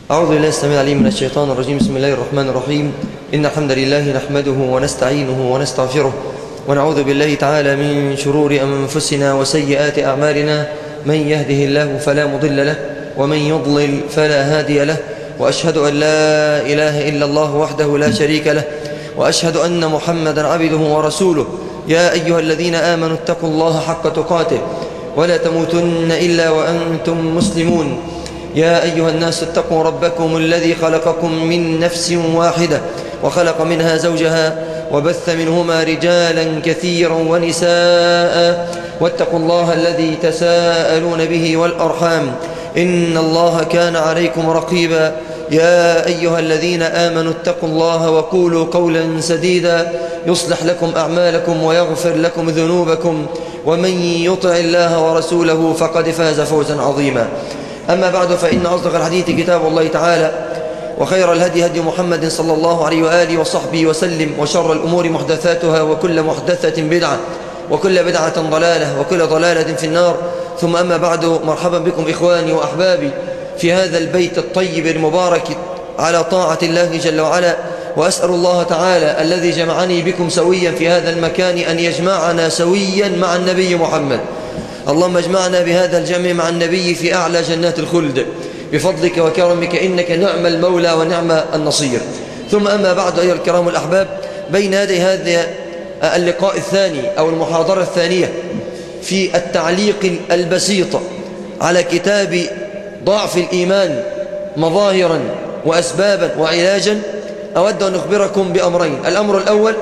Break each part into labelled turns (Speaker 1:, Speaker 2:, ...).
Speaker 1: أعوذ بالله السميع العليم من الشيطان الرجيم بسم الله الرحمن الرحيم إن الحمد لله نحمده ونستعينه ونستغفره ونعوذ بالله تعالى من شرور أنفسنا وسيئات أعمالنا من يهده الله فلا مضل له ومن يضلل فلا هادي له وأشهد أن لا إله إلا الله وحده لا شريك له وأشهد أن محمدا عبده ورسوله يا أيها الذين آمنوا اتقوا الله حق تقاته ولا تموتن إلا وأنتم مسلمون يا أيها الناس اتقوا ربكم الذي خلقكم من نفس واحدة وخلق منها زوجها وبث منهما رجالا كثيرا ونساء واتقوا الله الذي تساءلون به والأرحام إن الله كان عليكم رقيبا يا أيها الذين آمنوا اتقوا الله وقولوا قولا سديدا يصلح لكم أعمالكم ويغفر لكم ذنوبكم ومن يطع الله ورسوله فقد فاز فوزا عظيما أما بعد فإن أصدق الحديث كتاب الله تعالى وخير الهدي هدي محمد صلى الله عليه وآله وصحبه وسلم وشر الأمور محدثاتها وكل محدثة بدعة وكل بدعة ضلالة وكل ضلالة في النار ثم أما بعد مرحبا بكم إخواني وأحبابي في هذا البيت الطيب المبارك على طاعة الله جل وعلا وأسأل الله تعالى الذي جمعني بكم سويا في هذا المكان أن يجمعنا سويا مع النبي محمد اللهم اجمعنا بهذا الجمع مع النبي في أعلى جنات الخلد بفضلك وكرمك إنك نعم المولى ونعم النصير ثم أما بعد أيها الكرام الأحباب بين يدي هذا اللقاء الثاني أو المحاضرة الثانية في التعليق البسيط على كتاب ضعف الإيمان مظاهرا وأسبابا وعلاجا أود أن أخبركم بأمرين الأمر الأول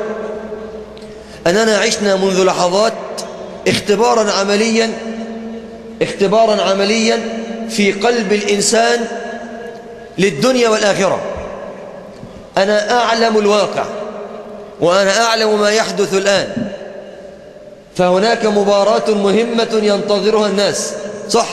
Speaker 1: أننا عشنا منذ لحظات اختبارا عمليا اختبارا عمليا في قلب الإنسان للدنيا والآخرة أنا أعلم الواقع وأنا أعلم ما يحدث الآن فهناك مباراة مهمة ينتظرها الناس صح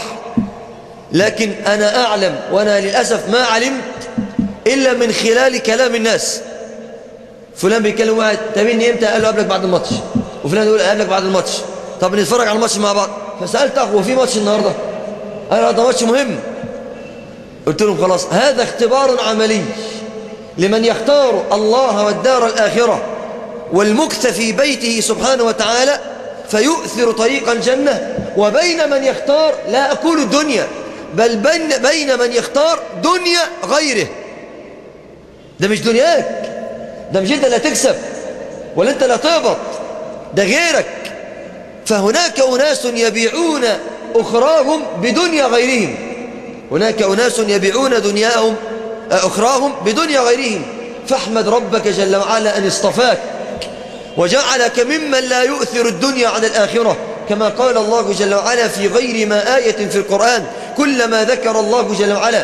Speaker 1: لكن أنا أعلم وأنا للأسف ما علمت إلا من خلال كلام الناس فلان بيتكلم واحد تبيني إمتى قال له قبلك بعد الماتش وفلان يقول قبلك بعد الماتش طب نتفرج على الماتش مع بعض فسألت أخوه في ماتش النهاردة قال هذا ماتش مهم قلت لهم خلاص هذا اختبار عملي لمن يختار الله والدار الآخرة والمكث في بيته سبحانه وتعالى فيؤثر طريق الجنة وبين من يختار لا أقول الدنيا بل بين, بين من يختار دنيا غيره ده مش دنياك ده مش انت لا تكسب ولا انت لا تهبط ده غيرك فهناك أناس يبيعون أخراهم بدنيا غيرهم هناك أناس يبيعون دنياهم أخراهم بدنيا غيرهم فاحمد ربك جل وعلا أن اصطفاك وجعلك ممن لا يؤثر الدنيا على الآخرة كما قال الله جل وعلا في غير ما آية في القرآن كلما ذكر الله جل وعلا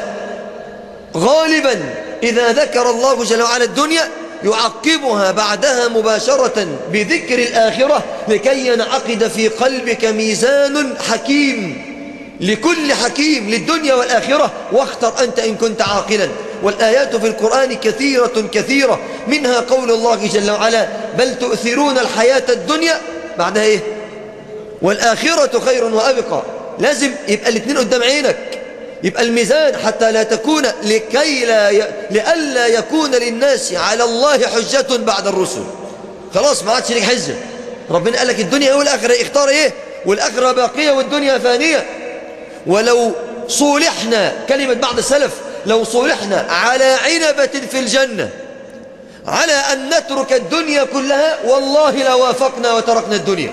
Speaker 1: غالبا إذا ذكر الله جل وعلا الدنيا يعقبها بعدها مباشرة بذكر الآخرة لكي ينعقد في قلبك ميزان حكيم لكل حكيم للدنيا والآخرة واختر أنت إن كنت عاقلا والآيات في القرآن كثيرة كثيرة منها قول الله جل وعلا بل تؤثرون الحياة الدنيا بعدها إيه والآخرة خير وأبقى لازم يبقى الاثنين قدام عينك يبقى الميزان حتى لا تكون لكي لا ي... لئلا يكون للناس على الله حجة بعد الرسل خلاص ما عادش لك حجة ربنا قال لك الدنيا والآخرة اختار ايه والآخرة باقية والدنيا فانية ولو صولحنا كلمة بعض السلف لو صولحنا على عنبة في الجنة على أن نترك الدنيا كلها والله لوافقنا وتركنا الدنيا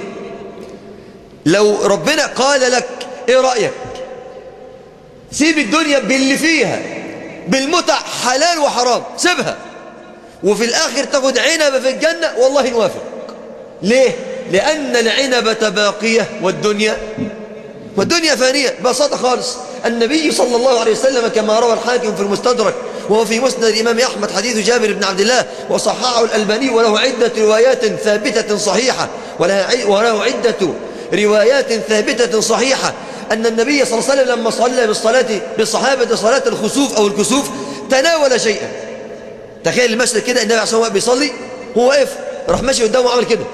Speaker 1: لو ربنا قال لك ايه رأيك سيب الدنيا باللي فيها بالمتع حلال وحرام سيبها وفي الآخر تاخد عنبة في الجنة والله نوافق ليه؟ لأن العنبة باقية والدنيا والدنيا فانية ببساطة خالص النبي صلى الله عليه وسلم كما روى الحاكم في المستدرك وهو في مسند الإمام أحمد حديث جابر بن عبد الله وصححه الألباني وله عدة روايات ثابتة صحيحة وله عدة روايات ثابتة صحيحة أن النبي صلى الله عليه وسلم لما صلى بالصلاة بالصحابة صلاة الخسوف أو الكسوف تناول شيئا تخيل المشهد كده النبي عليه الصلاة والسلام بيصلي هو واقف راح ماشي قدامه وعمل كده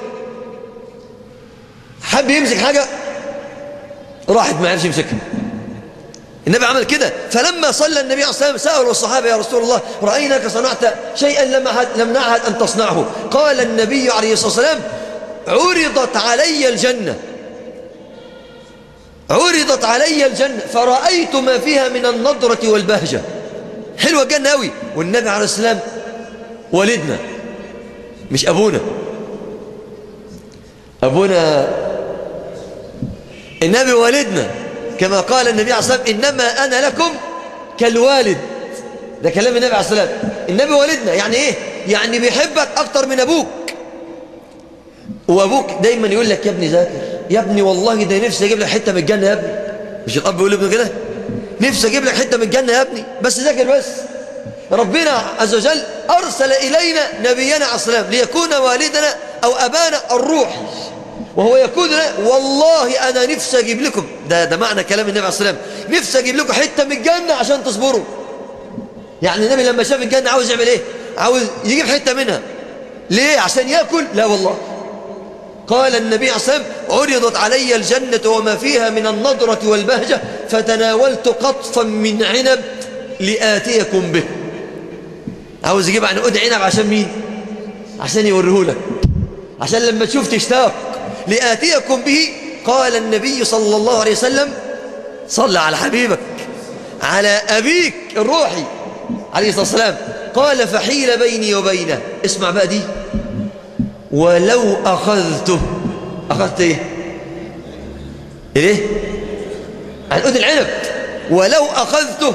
Speaker 1: حب يمسك حاجة راحت ما عرفش يمسكها النبي عمل كده فلما صلى النبي عليه الصلاة والسلام سألوا الصحابة يا رسول الله رأيناك صنعت شيئا لم لم نعهد أن تصنعه قال النبي عليه الصلاة والسلام عرضت علي الجنة عرضت علي الجنة فرأيت ما فيها من النضرة والبهجة حلوة الجنة أوي والنبي عليه السلام والدنا مش أبونا أبونا النبي والدنا كما قال النبي عليه الصلاة والسلام إنما أنا لكم كالوالد ده كلام النبي عليه الصلاة والسلام النبي والدنا يعني إيه يعني بيحبك أكتر من أبوك وأبوك دايما يقول لك يا ابني ذاكر يا ابني والله ده نفسي أجيب لك حتة من الجنة يا ابني مش الأب يقول لابنه كده نفسي أجيب لك حتة من الجنة يا ابني بس ذاكر بس ربنا عز وجل أرسل إلينا نبينا عليه السلام ليكون والدنا أو أبانا الروحي وهو يقول والله أنا نفسي أجيب لكم ده, ده معنى كلام النبي عليه السلام نفسي أجيب لكم حتة من الجنة عشان تصبروا يعني النبي لما شاف الجنة عاوز يعمل إيه عاوز يجيب حتة منها ليه عشان يأكل لا والله قال النبي عليه الصلاة والسلام عرضت علي الجنة وما فيها من النضرة والبهجة فتناولت قطفا من عنب لآتيكم به عاوز يجيب عن قد عنب عشان مين عشان يوريه لك عشان لما تشوف تشتاق لآتيكم به قال النبي صلى الله عليه وسلم صلى على حبيبك على أبيك الروحي عليه الصلاة والسلام قال فحيل بيني وبينه اسمع بقى دي ولو أخذته أخذت إيه إيه عن قد العنب ولو أخذته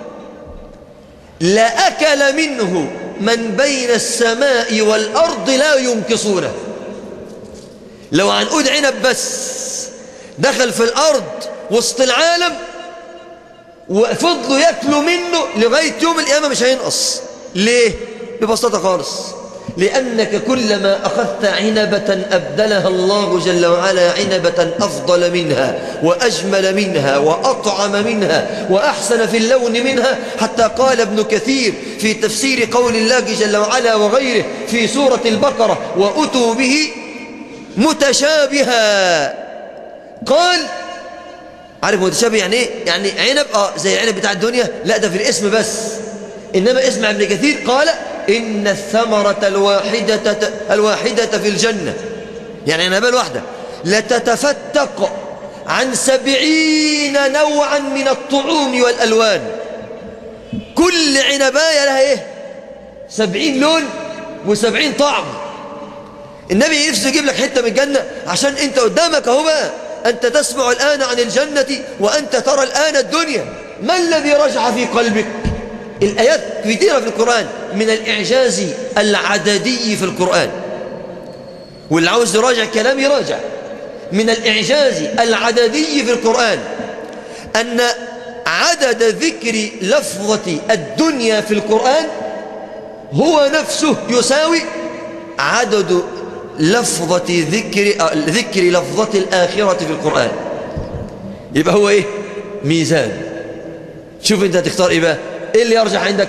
Speaker 1: لأكل منه من بين السماء والأرض لا ينكصونه لو عنقود عنب بس دخل في الأرض وسط العالم وفضلوا يأكلوا منه لغاية يوم القيامة مش هينقص ليه؟ ببساطة خالص لأنك كلما أخذت عنبة أبدلها الله جل وعلا عنبة أفضل منها وأجمل منها وأطعم منها وأحسن في اللون منها حتى قال ابن كثير في تفسير قول الله جل وعلا وغيره في سورة البقرة وأتوا به متشابها قال عارف متشابه يعني ايه يعني عنب اه زي العنب بتاع الدنيا لا ده في الاسم بس انما اسمع ابن كثير قال ان الثمرة الواحدة الواحدة في الجنة يعني عنبة الواحدة لتتفتق عن سبعين نوعا من الطعوم والألوان كل عنباية لها ايه سبعين لون وسبعين طعم النبي نفسه يجيب لك حتة من الجنة عشان انت قدامك اهو بقى أنت تسمع الآن عن الجنة وأنت ترى الآن الدنيا ما الذي رجع في قلبك الآيات كثيرة في القرآن من الإعجاز العددي في القرآن واللي عاوز يراجع كلام يراجع من الإعجاز العددي في القرآن أن عدد ذكر لفظة الدنيا في القرآن هو نفسه يساوي عدد لفظة ذكر ذكر لفظة الآخرة في القرآن يبقى هو إيه ميزان شوف أنت تختار إيه بقى إيه اللي يرجع عندك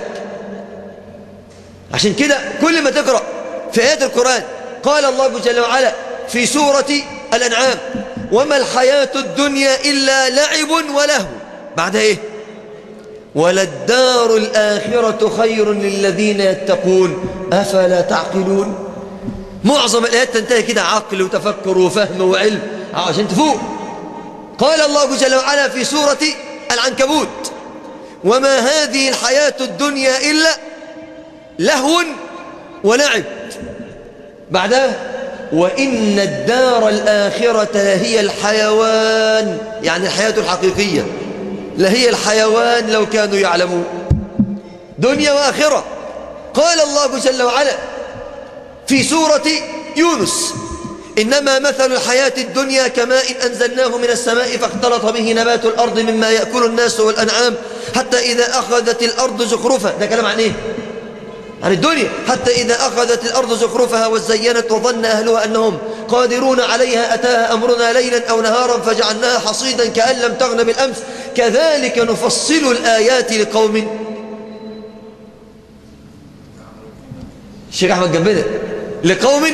Speaker 1: عشان كده كل ما تقرأ في آيات القرآن قال الله جل وعلا في سورة الأنعام وما الحياة الدنيا إلا لعب ولهو بعدها إيه وللدار الآخرة خير للذين يتقون أفلا تعقلون معظم الآيات تنتهي كده عقل وتفكر وفهم وعلم عشان تفوق قال الله جل وعلا في سورة العنكبوت وما هذه الحياة الدنيا إلا لهو ولعب بعدها وإن الدار الآخرة لهي الحيوان يعني الحياة الحقيقية لهي الحيوان لو كانوا يعلمون دنيا وآخرة قال الله جل وعلا في سورة يونس إنما مثل الحياة الدنيا كماء أنزلناه من السماء فاختلط به نبات الأرض مما يأكل الناس والأنعام حتى إذا أخذت الأرض زخرفها ده كلام عن إيه؟ عن الدنيا حتى إذا أخذت الأرض زخرفها وزينت وظن أهلها أنهم قادرون عليها أتاها أمرنا ليلا أو نهارا فجعلناها حصيدا كأن لم تغن بالأمس كذلك نفصل الآيات لقوم الشيخ أحمد جنبنا لقوم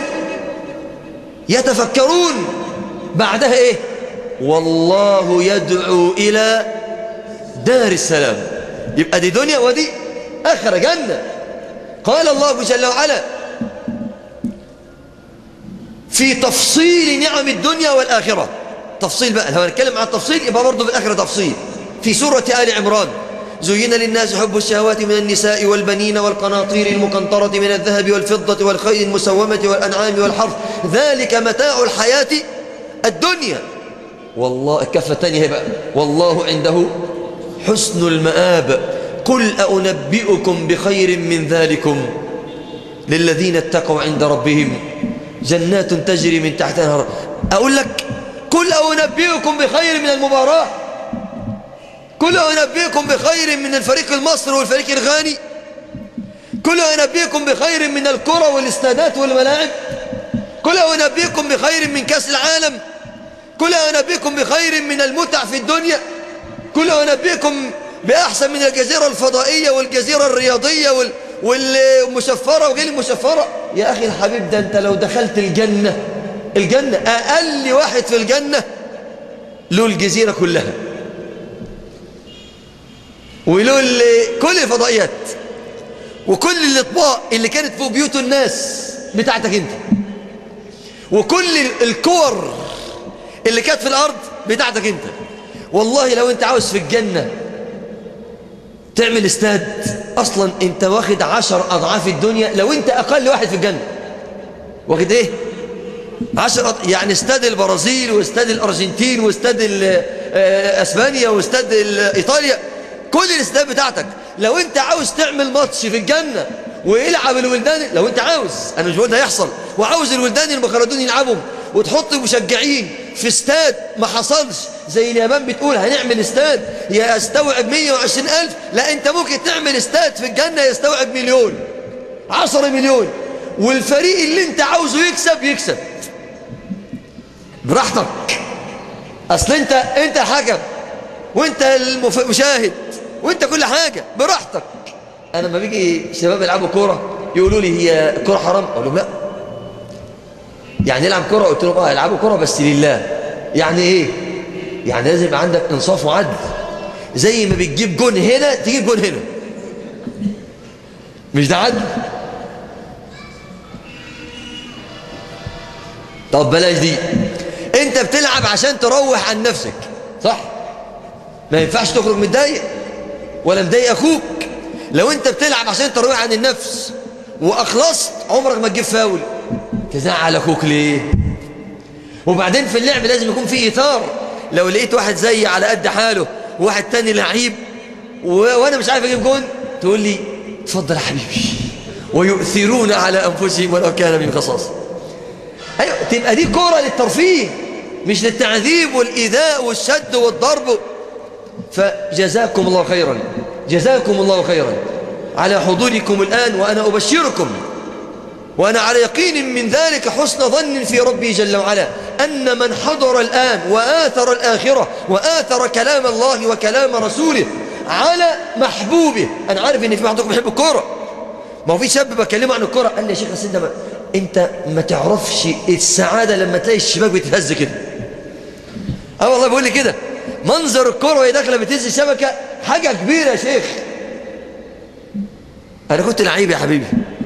Speaker 1: يتفكرون بعدها إيه والله يدعو إلى دار السلام يبقى دي دنيا ودي آخرة جنة قال الله جل وعلا في تفصيل نعم الدنيا والآخرة تفصيل بقى لو هنتكلم عن التفصيل يبقى برضه في الآخرة تفصيل في سورة آل عمران زين للناس حب الشهوات من النساء والبنين والقناطير المقنطرة من الذهب والفضة والخيل المسومة والأنعام والحرث ذلك متاع الحياة الدنيا والله الكفة الثانية بقى والله عنده حسن المآب قل أنبئكم بخير من ذلكم للذين اتقوا عند ربهم جنات تجري من تحتها الأنهار أقول لك قل أنبئكم بخير من المباراة قل أنبئكم بخير من الفريق المصري والفريق الغاني قل أنبئكم بخير من الكرة والاستادات والملاعب قل أنبئكم بخير من كأس العالم قل أنبئكم بخير من المتع في الدنيا قل أنبئكم بأحسن من الجزيرة الفضائية والجزيرة الرياضية وال... والمشفرة وغير المشفرة يا أخي الحبيب ده أنت لو دخلت الجنة الجنة أقل واحد في الجنة له الجزيرة كلها وله كل الفضائيات وكل الأطباق اللي كانت فوق بيوت الناس بتاعتك أنت وكل الكور اللي كانت في الأرض بتاعتك أنت والله لو أنت عاوز في الجنة تعمل استاد أصلا أنت واخد عشر أضعاف الدنيا لو أنت أقل واحد في الجنة واخد إيه عشر أض... يعني استاد البرازيل واستاد الأرجنتين واستاد أسبانيا واستاد إيطاليا كل الاستاد بتاعتك لو أنت عاوز تعمل ماتش في الجنة ويلعب الولدان لو أنت عاوز أنا مش بقول ده يحصل وعاوز الولدان المخلدون يلعبوا وتحط مشجعين في استاد ما حصلش زي اليابان بتقول هنعمل استاد يستوعب 120 ألف لا أنت ممكن تعمل استاد في الجنة يستوعب مليون 10 مليون والفريق اللي أنت عاوزه يكسب يكسب براحتك أصل أنت أنت حكم وأنت المشاهد وأنت كل حاجة براحتك أنا لما بيجي شباب يلعبوا كورة يقولوا لي هي الكورة حرام أقول لهم لا يعني يلعب كرة قلت لهم اه يلعبوا كرة بس لله يعني ايه يعني لازم يبقى عندك انصاف وعدل زي ما بتجيب جون هنا تجيب جون هنا مش ده عدل طب بلاش دي انت بتلعب عشان تروح عن نفسك صح ما ينفعش تخرج متضايق ولا مضايق اخوك لو انت بتلعب عشان تروح عن النفس واخلصت عمرك ما تجيب فاول تزعل اخوك ليه وبعدين في اللعب لازم يكون في اثار لو لقيت واحد زيي على قد حاله وواحد تاني لعيب و... وانا مش عارف اجيب جون تقول لي اتفضل يا حبيبي ويؤثرون على انفسهم ولو كان من خصاص ايوه تبقى دي كوره للترفيه مش للتعذيب والايذاء والشد والضرب فجزاكم الله خيرا جزاكم الله خيرا على حضوركم الآن وأنا أبشركم وأنا على يقين من ذلك حسن ظن في ربي جل وعلا أن من حضر الآن وآثر الآخرة وآثر كلام الله وكلام رسوله على محبوبه أنا عارف إن في بعضكم بيحب الكورة ما هو في شاب بكلمه عن الكورة قال لي يا شيخ أنت ما أنت ما تعرفش السعادة لما تلاقي الشباك بتتهز كده اه والله بقول لي كده منظر الكرة وهي داخله بتهز الشبكة حاجة كبيرة يا شيخ أنا كنت لعيب يا حبيبي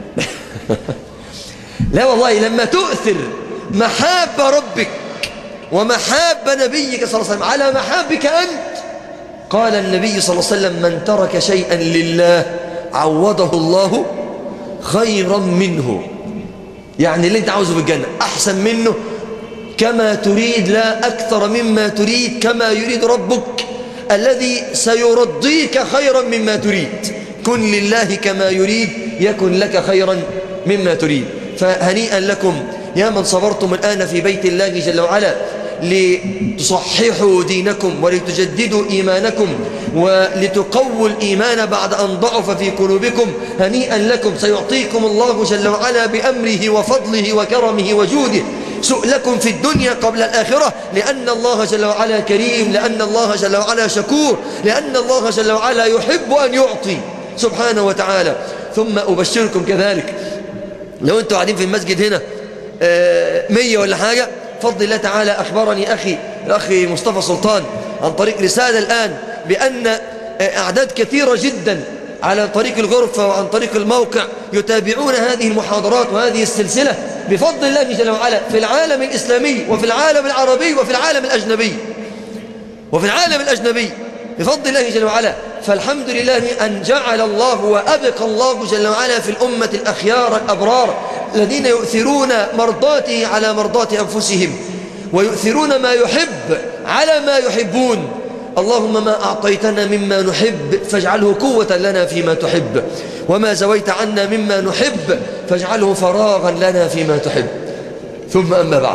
Speaker 1: لا والله لما تؤثر محاب ربك ومحاب نبيك صلى الله عليه وسلم على محابك أنت قال النبي صلى الله عليه وسلم من ترك شيئا لله عوضه الله خيرا منه يعني اللي انت عاوزه في الجنة أحسن منه كما تريد لا أكثر مما تريد كما يريد ربك الذي سيرضيك خيرا مما تريد كن لله كما يريد يكن لك خيرا مما تريد فهنيئا لكم يا من صبرتم الآن في بيت الله جل وعلا لتصححوا دينكم ولتجددوا إيمانكم ولتقووا الإيمان بعد أن ضعف في قلوبكم هنيئا لكم سيعطيكم الله جل وعلا بأمره وفضله وكرمه وجوده سؤلكم في الدنيا قبل الآخرة لأن الله جل وعلا كريم لأن الله جل وعلا شكور لأن الله جل وعلا يحب أن يعطي سبحانه وتعالى ثم أبشركم كذلك لو أنتم قاعدين في المسجد هنا مية ولا حاجة فضل الله تعالى أخبرني أخي الأخي مصطفى سلطان عن طريق رسالة الآن بأن أعداد كثيرة جدا على طريق الغرفة وعن طريق الموقع يتابعون هذه المحاضرات وهذه السلسلة بفضل الله جل وعلا في العالم الإسلامي وفي العالم العربي وفي العالم الأجنبي وفي العالم الأجنبي بفضل الله جل وعلا فالحمد لله أن جعل الله وأبقى الله جل وعلا في الأمة الأخيار الأبرار الذين يؤثرون مرضاته على مرضات أنفسهم ويؤثرون ما يحب على ما يحبون اللهم ما أعطيتنا مما نحب فاجعله قوة لنا فيما تحب وما زويت عنا مما نحب فاجعله فراغا لنا فيما تحب ثم أما بعد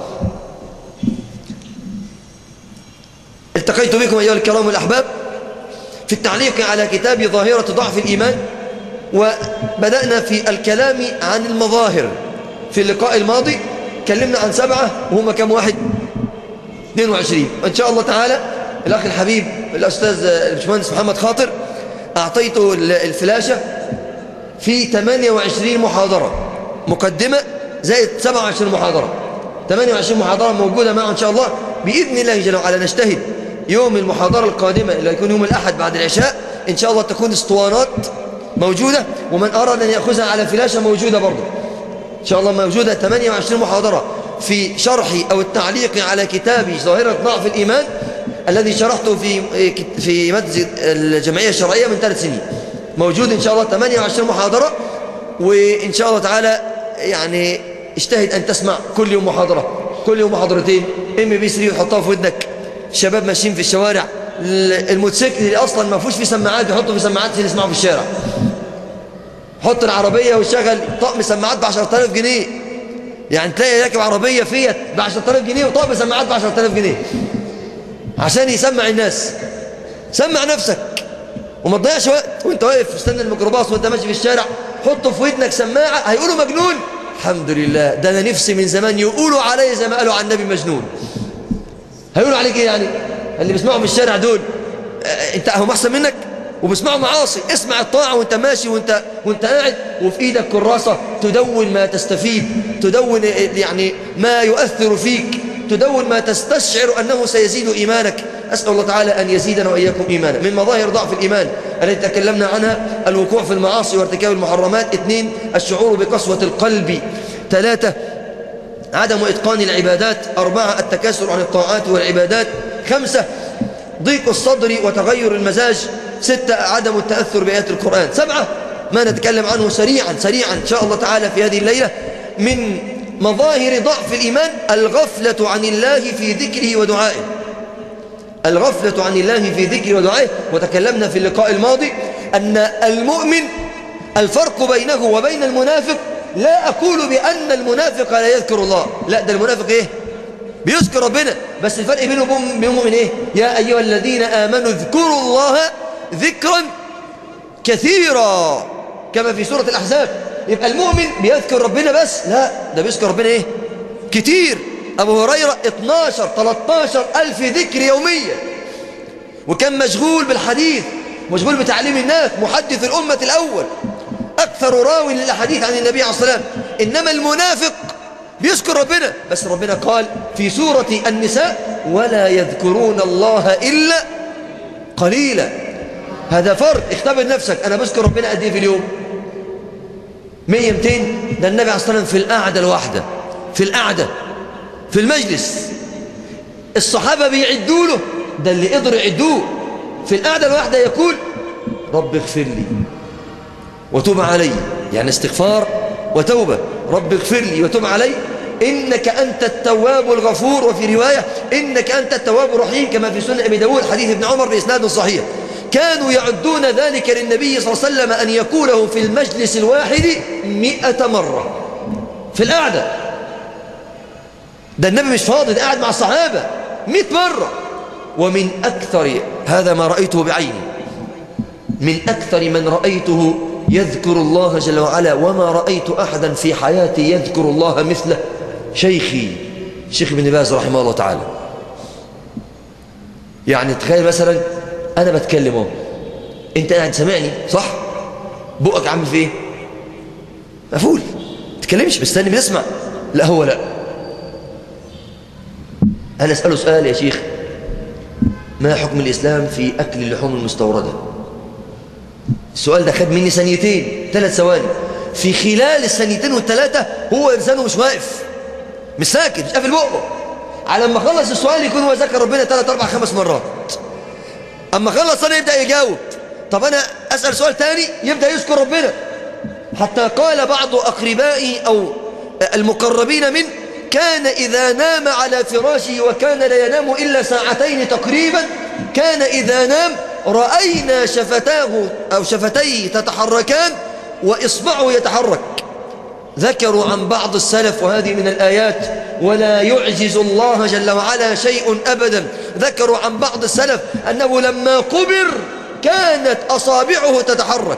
Speaker 1: التقيت بكم أيها الكرام الأحباب في التعليق على كتاب ظاهرة ضعف الإيمان وبدأنا في الكلام عن المظاهر في اللقاء الماضي كلمنا عن سبعة وهم كم واحد 22 وإن شاء الله تعالى الأخ الحبيب الأستاذ البشمهندس محمد خاطر أعطيته الفلاشة في 28 محاضرة مقدمة زائد 27 محاضرة 28 محاضرة موجودة معه إن شاء الله بإذن الله جل وعلا نجتهد يوم المحاضرة القادمة اللي يكون يوم الأحد بعد العشاء إن شاء الله تكون اسطوانات موجودة ومن أراد أن يأخذها على فلاشة موجودة برضه إن شاء الله موجودة 28 محاضرة في شرحي أو التعليق على كتابي ظاهرة ضعف الإيمان الذي شرحته في في مدرسة الجمعية الشرعية من ثلاث سنين موجود إن شاء الله 28 محاضرة وإن شاء الله تعالى يعني اجتهد أن تسمع كل يوم محاضرة كل يوم محاضرتين ام بي 3 وتحطها في ودنك الشباب ماشيين في الشوارع الموتوسيكل اللي اصلا ما فيهوش فيه سماعات يحطوا في سماعات عشان يسمعوا في الشارع حط العربيه وشغل طقم سماعات ب 10000 جنيه يعني تلاقي راكب عربيه فيت ب 10000 جنيه وطقم سماعات ب 10000 جنيه عشان يسمع الناس سمع نفسك وما تضيعش وقت وانت واقف مستني الميكروباص وانت ماشي في الشارع حطه في ودنك سماعه هيقولوا مجنون الحمد لله ده انا نفسي من زمان يقولوا علي زي ما قالوا عن النبي مجنون هيقولوا عليك ايه يعني اللي بيسمعوا من الشارع دول اه انت هم احسن منك وبيسمعوا معاصي اسمع الطاعة وانت ماشي وانت, وانت قاعد وفي ايدك كراسة تدون ما تستفيد تدون يعني ما يؤثر فيك تدون ما تستشعر أنه سيزيد إيمانك أسأل الله تعالى أن يزيدنا وإياكم إيمانا من مظاهر ضعف الإيمان التي تكلمنا عنها الوقوع في المعاصي وارتكاب المحرمات اثنين الشعور بقسوة القلب ثلاثة عدم إتقان العبادات أربعة التكاسل عن الطاعات والعبادات خمسة ضيق الصدر وتغير المزاج ستة عدم التأثر بآيات القرآن سبعة ما نتكلم عنه سريعا سريعا إن شاء الله تعالى في هذه الليلة من مظاهر ضعف الإيمان الغفلة عن الله في ذكره ودعائه الغفلة عن الله في ذكره ودعائه وتكلمنا في اللقاء الماضي أن المؤمن الفرق بينه وبين المنافق لا أقول بأن المنافق لا يذكر الله لا ده المنافق إيه بيذكر ربنا بس الفرق بينه وبين المؤمن إيه يا أيها الذين آمنوا اذكروا الله ذكرا كثيرا كما في سورة الأحزاب يبقى المؤمن بيذكر ربنا بس لا ده بيذكر ربنا إيه كتير أبو هريرة 12 13 ألف ذكر يوميا وكان مشغول بالحديث مشغول بتعليم الناس محدث الأمة الأول أكثر راوي للحديث عن النبي عليه الصلاة والسلام إنما المنافق بيذكر ربنا بس ربنا قال في سورة النساء ولا يذكرون الله إلا قليلا هذا فرق اختبر نفسك أنا بذكر ربنا قد إيه في اليوم 100 200 ده النبي عليه الصلاة والسلام في القعدة الواحدة في القعدة في المجلس الصحابة بيعدوا له ده اللي قدروا يعدوه في القعدة الواحدة يقول رب اغفر لي وتوب علي يعني استغفار وتوبة رب اغفر لي وتوب علي إنك أنت التواب الغفور وفي رواية إنك أنت التواب الرحيم كما في سنة أبي داود حديث ابن عمر بإسناد صحيح كانوا يعدون ذلك للنبي صلى الله عليه وسلم أن يقوله في المجلس الواحد مئة مرة في القعدة ده النبي مش فاضي ده قاعد مع الصحابة مئة مرة ومن أكثر هذا ما رأيته بعيني من أكثر من رأيته يذكر الله جل وعلا وما رأيت أحدا في حياتي يذكر الله مثله شيخي شيخ ابن باز رحمه الله تعالى يعني تخيل مثلا أنا بتكلم اهو أنت قاعد سامعني صح بقك عامل في ايه مقفول تكلمش مستني بنسمع لا هو لا أنا أسأله سؤال يا شيخ ما حكم الإسلام في أكل اللحوم المستوردة السؤال ده خد مني ثانيتين ثلاث ثواني في خلال الثانيتين والثلاثة هو إنسانه مش واقف مش ساكت مش قافل بقه على ما خلص السؤال يكون هو ذكر ربنا ثلاث أربع خمس مرات أما خلص أنا يبدأ يجاوب طب أنا أسأل سؤال تاني يبدأ يذكر ربنا حتى قال بعض أقربائي أو المقربين من كان إذا نام على فراشه وكان لا ينام إلا ساعتين تقريبا كان إذا نام رأينا شفتاه أو شفتيه تتحركان وإصبعه يتحرك ذكروا عن بعض السلف وهذه من الآيات ولا يعجز الله جل وعلا شيء أبدا ذكروا عن بعض السلف أنه لما قبر كانت أصابعه تتحرك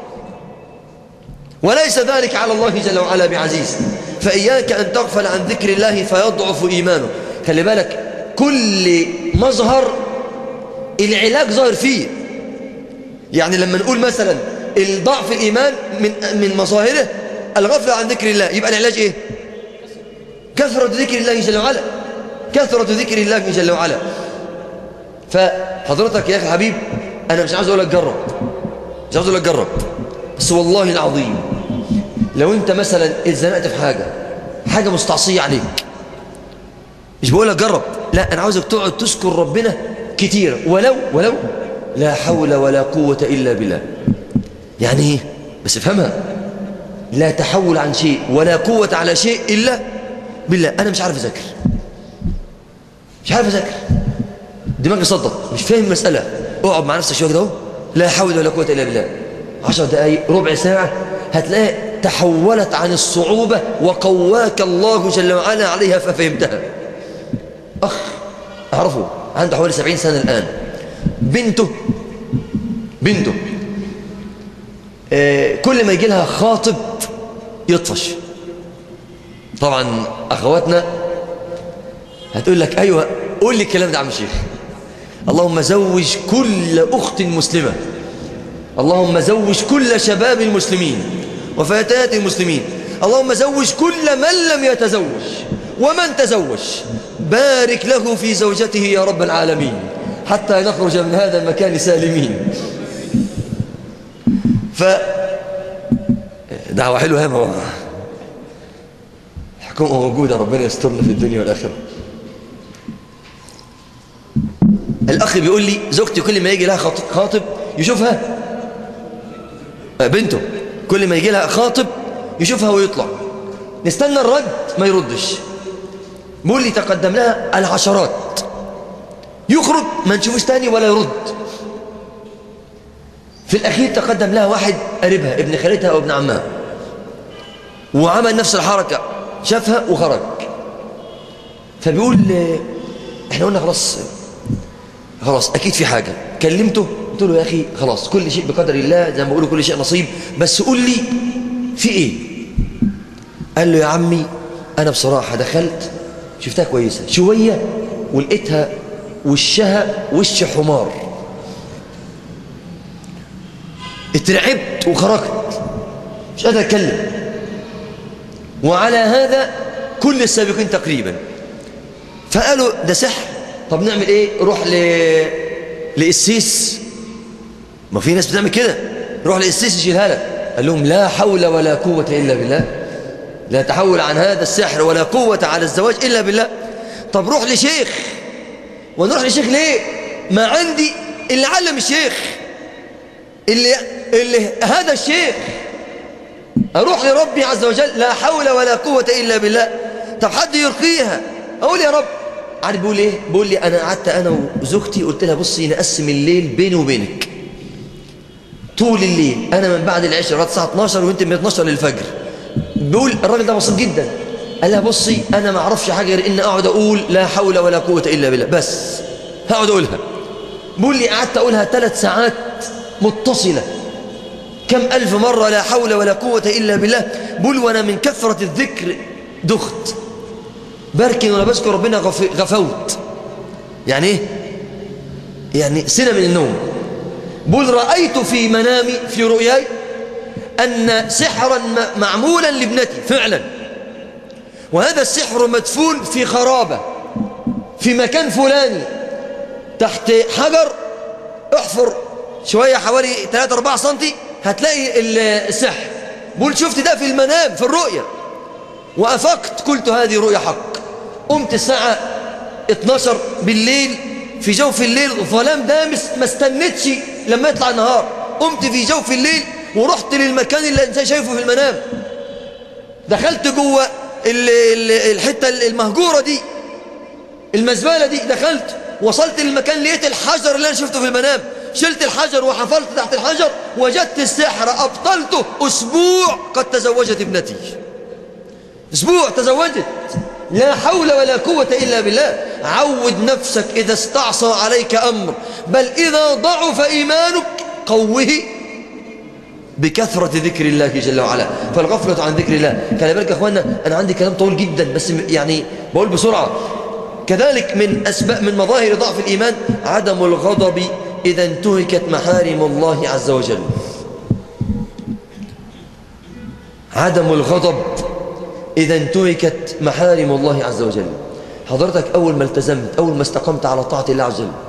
Speaker 1: وليس ذلك على الله جل وعلا بعزيز فإياك أن تغفل عن ذكر الله فيضعف إيمانه خلي بالك كل مظهر العلاج ظاهر فيه يعني لما نقول مثلا الضعف الإيمان من, من مظاهره الغفلة عن ذكر الله يبقى العلاج إيه كثرة ذكر الله جل وعلا كثرة ذكر الله جل وعلا فحضرتك يا أخي الحبيب أنا مش عاوز أقول لك جرب مش عاوز أقول لك جرب بس والله العظيم لو أنت مثلا اتزنقت في حاجة حاجة مستعصية عليك مش بقول لك جرب لا أنا عاوزك تقعد تذكر ربنا كتير ولو ولو لا حول ولا قوة إلا بالله يعني إيه بس افهمها لا تحول عن شيء ولا قوة على شيء إلا بالله أنا مش عارف أذاكر مش عارف أذاكر دماغي صدق مش فاهم المسألة اقعد مع نفسك شوية كده اهو لا حول ولا قوة إلا بالله عشر دقايق ربع ساعة هتلاقي تحولت عن الصعوبة وقواك الله جل وعلا عليها ففهمتها أخ أعرفه عنده حوالي سبعين سنة الآن بنته بنته آه كل ما يجي لها خاطب يطفش طبعا أخواتنا هتقول لك أيوة قول لي الكلام ده عم الشيخ اللهم زوج كل أخت مسلمة اللهم زوج كل شباب المسلمين وفتيات المسلمين اللهم زوج كل من لم يتزوج ومن تزوج بارك له في زوجته يا رب العالمين حتى نخرج من هذا المكان سالمين ف دعوة حلوة هي الحكومة موجودة ربنا يسترنا في الدنيا والآخرة الأخ بيقول لي زوجتي كل ما يجي لها خاطب يشوفها بنته كل ما يجي لها خاطب يشوفها ويطلع نستنى الرد ما يردش بيقول لي تقدم لها العشرات يخرج ما نشوفش تاني ولا يرد في الأخير تقدم لها واحد قريبها ابن خالتها أو ابن عمها وعمل نفس الحركة شافها وخرج فبيقول احنا قلنا خلاص خلاص أكيد في حاجة كلمته قلت له يا أخي خلاص كل شيء بقدر الله زي ما بقولوا كل شيء نصيب بس قول لي في إيه قال له يا عمي أنا بصراحة دخلت شفتها كويسة شوية ولقيتها وشها وش حمار اترعبت وخرجت مش قادر اتكلم وعلى هذا كل السابقين تقريبا فقالوا ده سحر طب نعمل ايه روح ل لقسيس ما في ناس بتعمل كده روح لقسيس يشيلها لك قال لهم لا حول ولا قوة إلا بالله لا تحول عن هذا السحر ولا قوة على الزواج إلا بالله طب روح لشيخ ونروح لشيخ ليه ما عندي اللي علم الشيخ اللي, اللي هذا الشيخ أروح لربي عز وجل لا حول ولا قوة إلا بالله طب حد يرقيها أقول يا رب عارف بيقول إيه بيقول لي أنا قعدت أنا وزوجتي قلت لها بصي نقسم الليل بيني وبينك طول الليل أنا من بعد العشاء لغايه الساعة 12 وأنت من 12 للفجر بيقول الراجل ده بسيط جدا قال لها بصي أنا ما أعرفش حاجة غير إن أقعد أقول لا حول ولا قوة إلا بالله بس هقعد أقولها بيقول لي قعدت أقولها ثلاث ساعات متصلة كم ألف مرة لا حول ولا قوة إلا بالله بقول وأنا من كثرة الذكر دخت بركن وأنا بذكر ربنا غف... غفوت يعني إيه؟ يعني سنة من النوم بقول رأيت في منامي في رؤياي أن سحرا معمولا لابنتي فعلا وهذا السحر مدفون في خرابة في مكان فلاني تحت حجر احفر شوية حوالي 3-4 سنتي هتلاقي السحر بقول شفت ده في المنام في الرؤية وأفقت قلت هذه رؤية حق قمت الساعة 12 بالليل في جوف الليل ظلام دامس ما استنتش لما يطلع النهار قمت في جوف الليل ورحت للمكان اللي انت شايفه في المنام دخلت جوه الحتة المهجورة دي المزبالة دي دخلت وصلت للمكان لقيت الحجر اللي انا شفته في المنام شلت الحجر وحفرت تحت الحجر وجدت السحر أبطلته أسبوع قد تزوجت ابنتي أسبوع تزوجت لا حول ولا قوة إلا بالله عود نفسك إذا استعصى عليك أمر بل إذا ضعف إيمانك قوه بكثرة ذكر الله جل وعلا فالغفلة عن ذكر الله كان بالك يا أخوانا أنا عندي كلام طويل جدا بس يعني بقول بسرعة كذلك من أسباب من مظاهر ضعف الإيمان عدم الغضب إذا انتهكت محارم الله عز وجل عدم الغضب إذا انتهكت محارم الله عز وجل حضرتك أول ما التزمت أول ما استقمت على طاعة الله عز وجل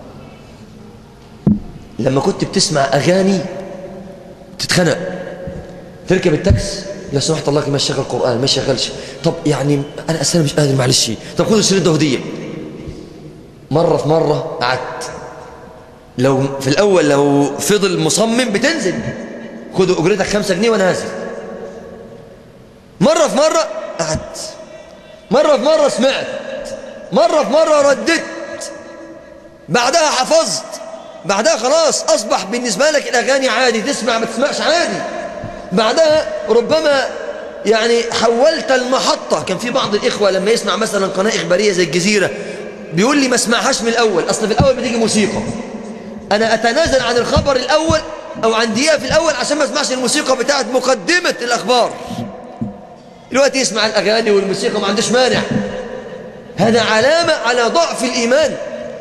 Speaker 1: لما كنت بتسمع أغاني تتخنق تركب التاكس يا سمحت الله ما شغل قرآن ما شغلش طب يعني أنا أسأل مش قادر معلش طب خذ الشريط ده هدية مرة في مرة قعدت لو في الأول لو فضل مصمم بتنزل خدوا أجرتك خمسة جنيه وأنا نازل مرة في مرة قعدت مرة في مرة سمعت مرة في مرة رددت بعدها حفظت بعدها خلاص أصبح بالنسبة لك الأغاني عادي تسمع ما تسمعش عادي بعدها ربما يعني حولت المحطة كان في بعض الإخوة لما يسمع مثلا قناة إخبارية زي الجزيرة بيقول لي ما اسمعهاش من الأول أصل في الأول بتيجي موسيقى أنا أتنازل عن الخبر الأول أو عن دقيقة في الأول عشان ما اسمعش الموسيقى بتاعت مقدمة الأخبار دلوقتي يسمع الأغاني والموسيقى ما عندوش مانع هذا علامة على ضعف الإيمان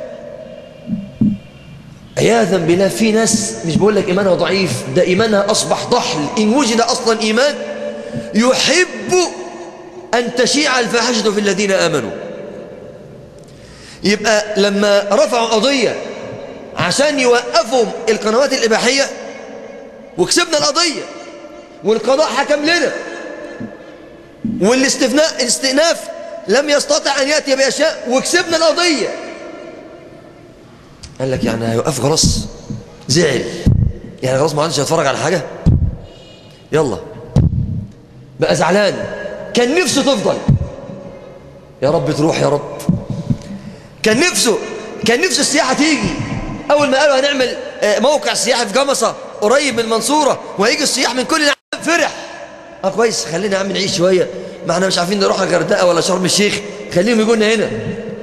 Speaker 1: عياذا بالله في ناس مش بقول لك إيمانها ضعيف ده إيمانها أصبح ضحل إن وجد أصلا إيمان يحب أن تشيع الفاحشة في الذين آمنوا يبقى لما رفعوا قضية عشان يوقفوا القنوات الإباحية وكسبنا القضية والقضاء حكم لنا والاستثناء الاستئناف لم يستطع أن يأتي بأشياء وكسبنا القضية قال لك يعني هيوقف خلاص زعل يعني خلاص ما عادش يتفرج على حاجة يلا بقى زعلان كان نفسه تفضل يا رب تروح يا رب كان نفسه كان نفسه السياحة تيجي أول ما قالوا هنعمل موقع سياحي في جمصة قريب من المنصورة وهيجي السياح من كل العالم فرح اه كويس خلينا يا عم نعيش شوية ما احنا مش عارفين نروح الغردقة ولا شرم الشيخ خليهم يجونا هنا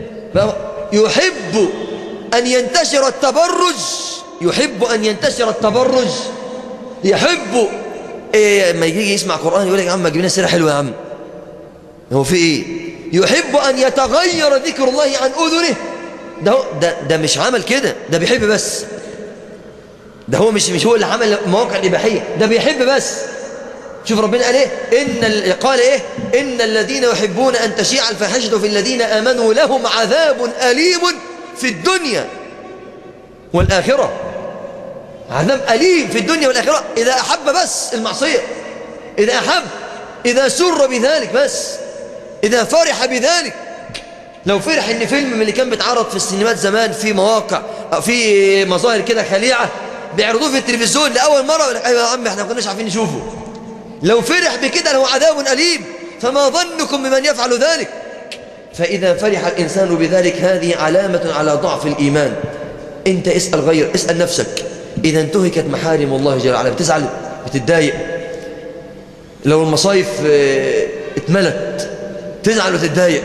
Speaker 1: يحب أن ينتشر التبرج يحب أن ينتشر التبرج يحب إيه ما يجي يسمع قرآن يقول لك يا عم جبنا سيرة حلوة يا عم هو في ايه يحب أن يتغير ذكر الله عن أذنه ده, ده, ده مش عمل كده ده بيحب بس ده هو مش مش هو اللي عمل المواقع الإباحية ده بيحب بس شوف ربنا قال ايه إن قال ايه إن الذين يحبون أن تشيع الفاحشة في الذين آمنوا لهم عذاب أليم في الدنيا والآخرة عذاب أليم في الدنيا والآخرة إذا أحب بس المعصية إذا أحب إذا سر بذلك بس إذا فرح بذلك لو فرح إن فيلم من اللي كان بيتعرض في السينمات زمان في مواقع أو في مظاهر كده خليعة بيعرضوه في التلفزيون لأول مرة يقول لك أيوة يا عم احنا ما كناش عارفين نشوفه لو فرح بكده له عذاب أليم فما ظنكم بمن يفعل ذلك فإذا فرح الإنسان بذلك هذه علامة على ضعف الإيمان أنت اسأل غير اسأل نفسك إذا انتهكت محارم الله جل وعلا بتزعل بتتضايق لو المصايف اتملت تزعل وتتضايق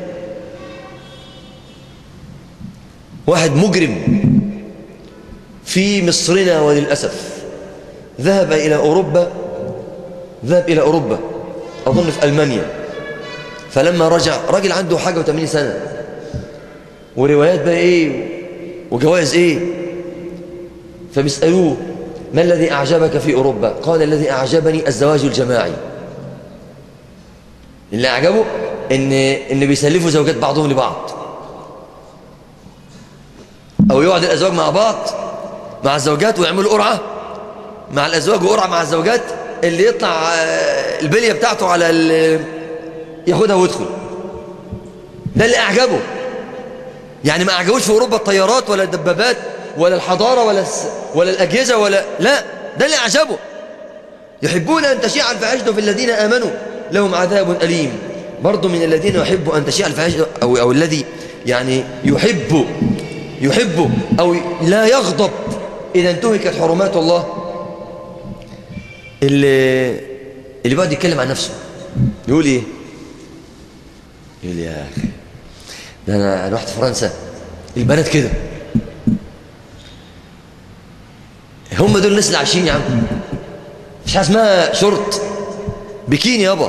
Speaker 1: واحد مجرم في مصرنا وللأسف ذهب إلى أوروبا ذهب إلى أوروبا أظن في ألمانيا فلما رجع راجل عنده حاجة وثمانين سنة وروايات بقى إيه وجوائز إيه فبيسألوه ما الذي أعجبك في أوروبا قال الذي أعجبني الزواج الجماعي اللي أعجبه إن, إن بيسلفوا زوجات بعضهم لبعض أو يقعد الأزواج مع بعض مع الزوجات ويعملوا قرعة مع الأزواج وقرعة مع الزوجات اللي يطلع البلية بتاعته على ياخدها ويدخل ده اللي أعجبه يعني ما أعجبوش في أوروبا الطيارات ولا الدبابات ولا الحضارة ولا ولا الأجهزة ولا لا ده اللي أعجبه يحبون أن تشيع الفاحشة في الذين آمنوا لهم عذاب أليم برضو من الذين يحب أن تشيع الفاحشة أو, أو الذي يعني يحب يحب أو لا يغضب إذا انتهكت حرمات الله اللي اللي بيقعد يتكلم عن نفسه يقول ايه يقول يا اخي ده انا انا رحت فرنسا البنات كده هم دول الناس اللي عايشين يا عم مش حاجه اسمها شورت بكيني يابا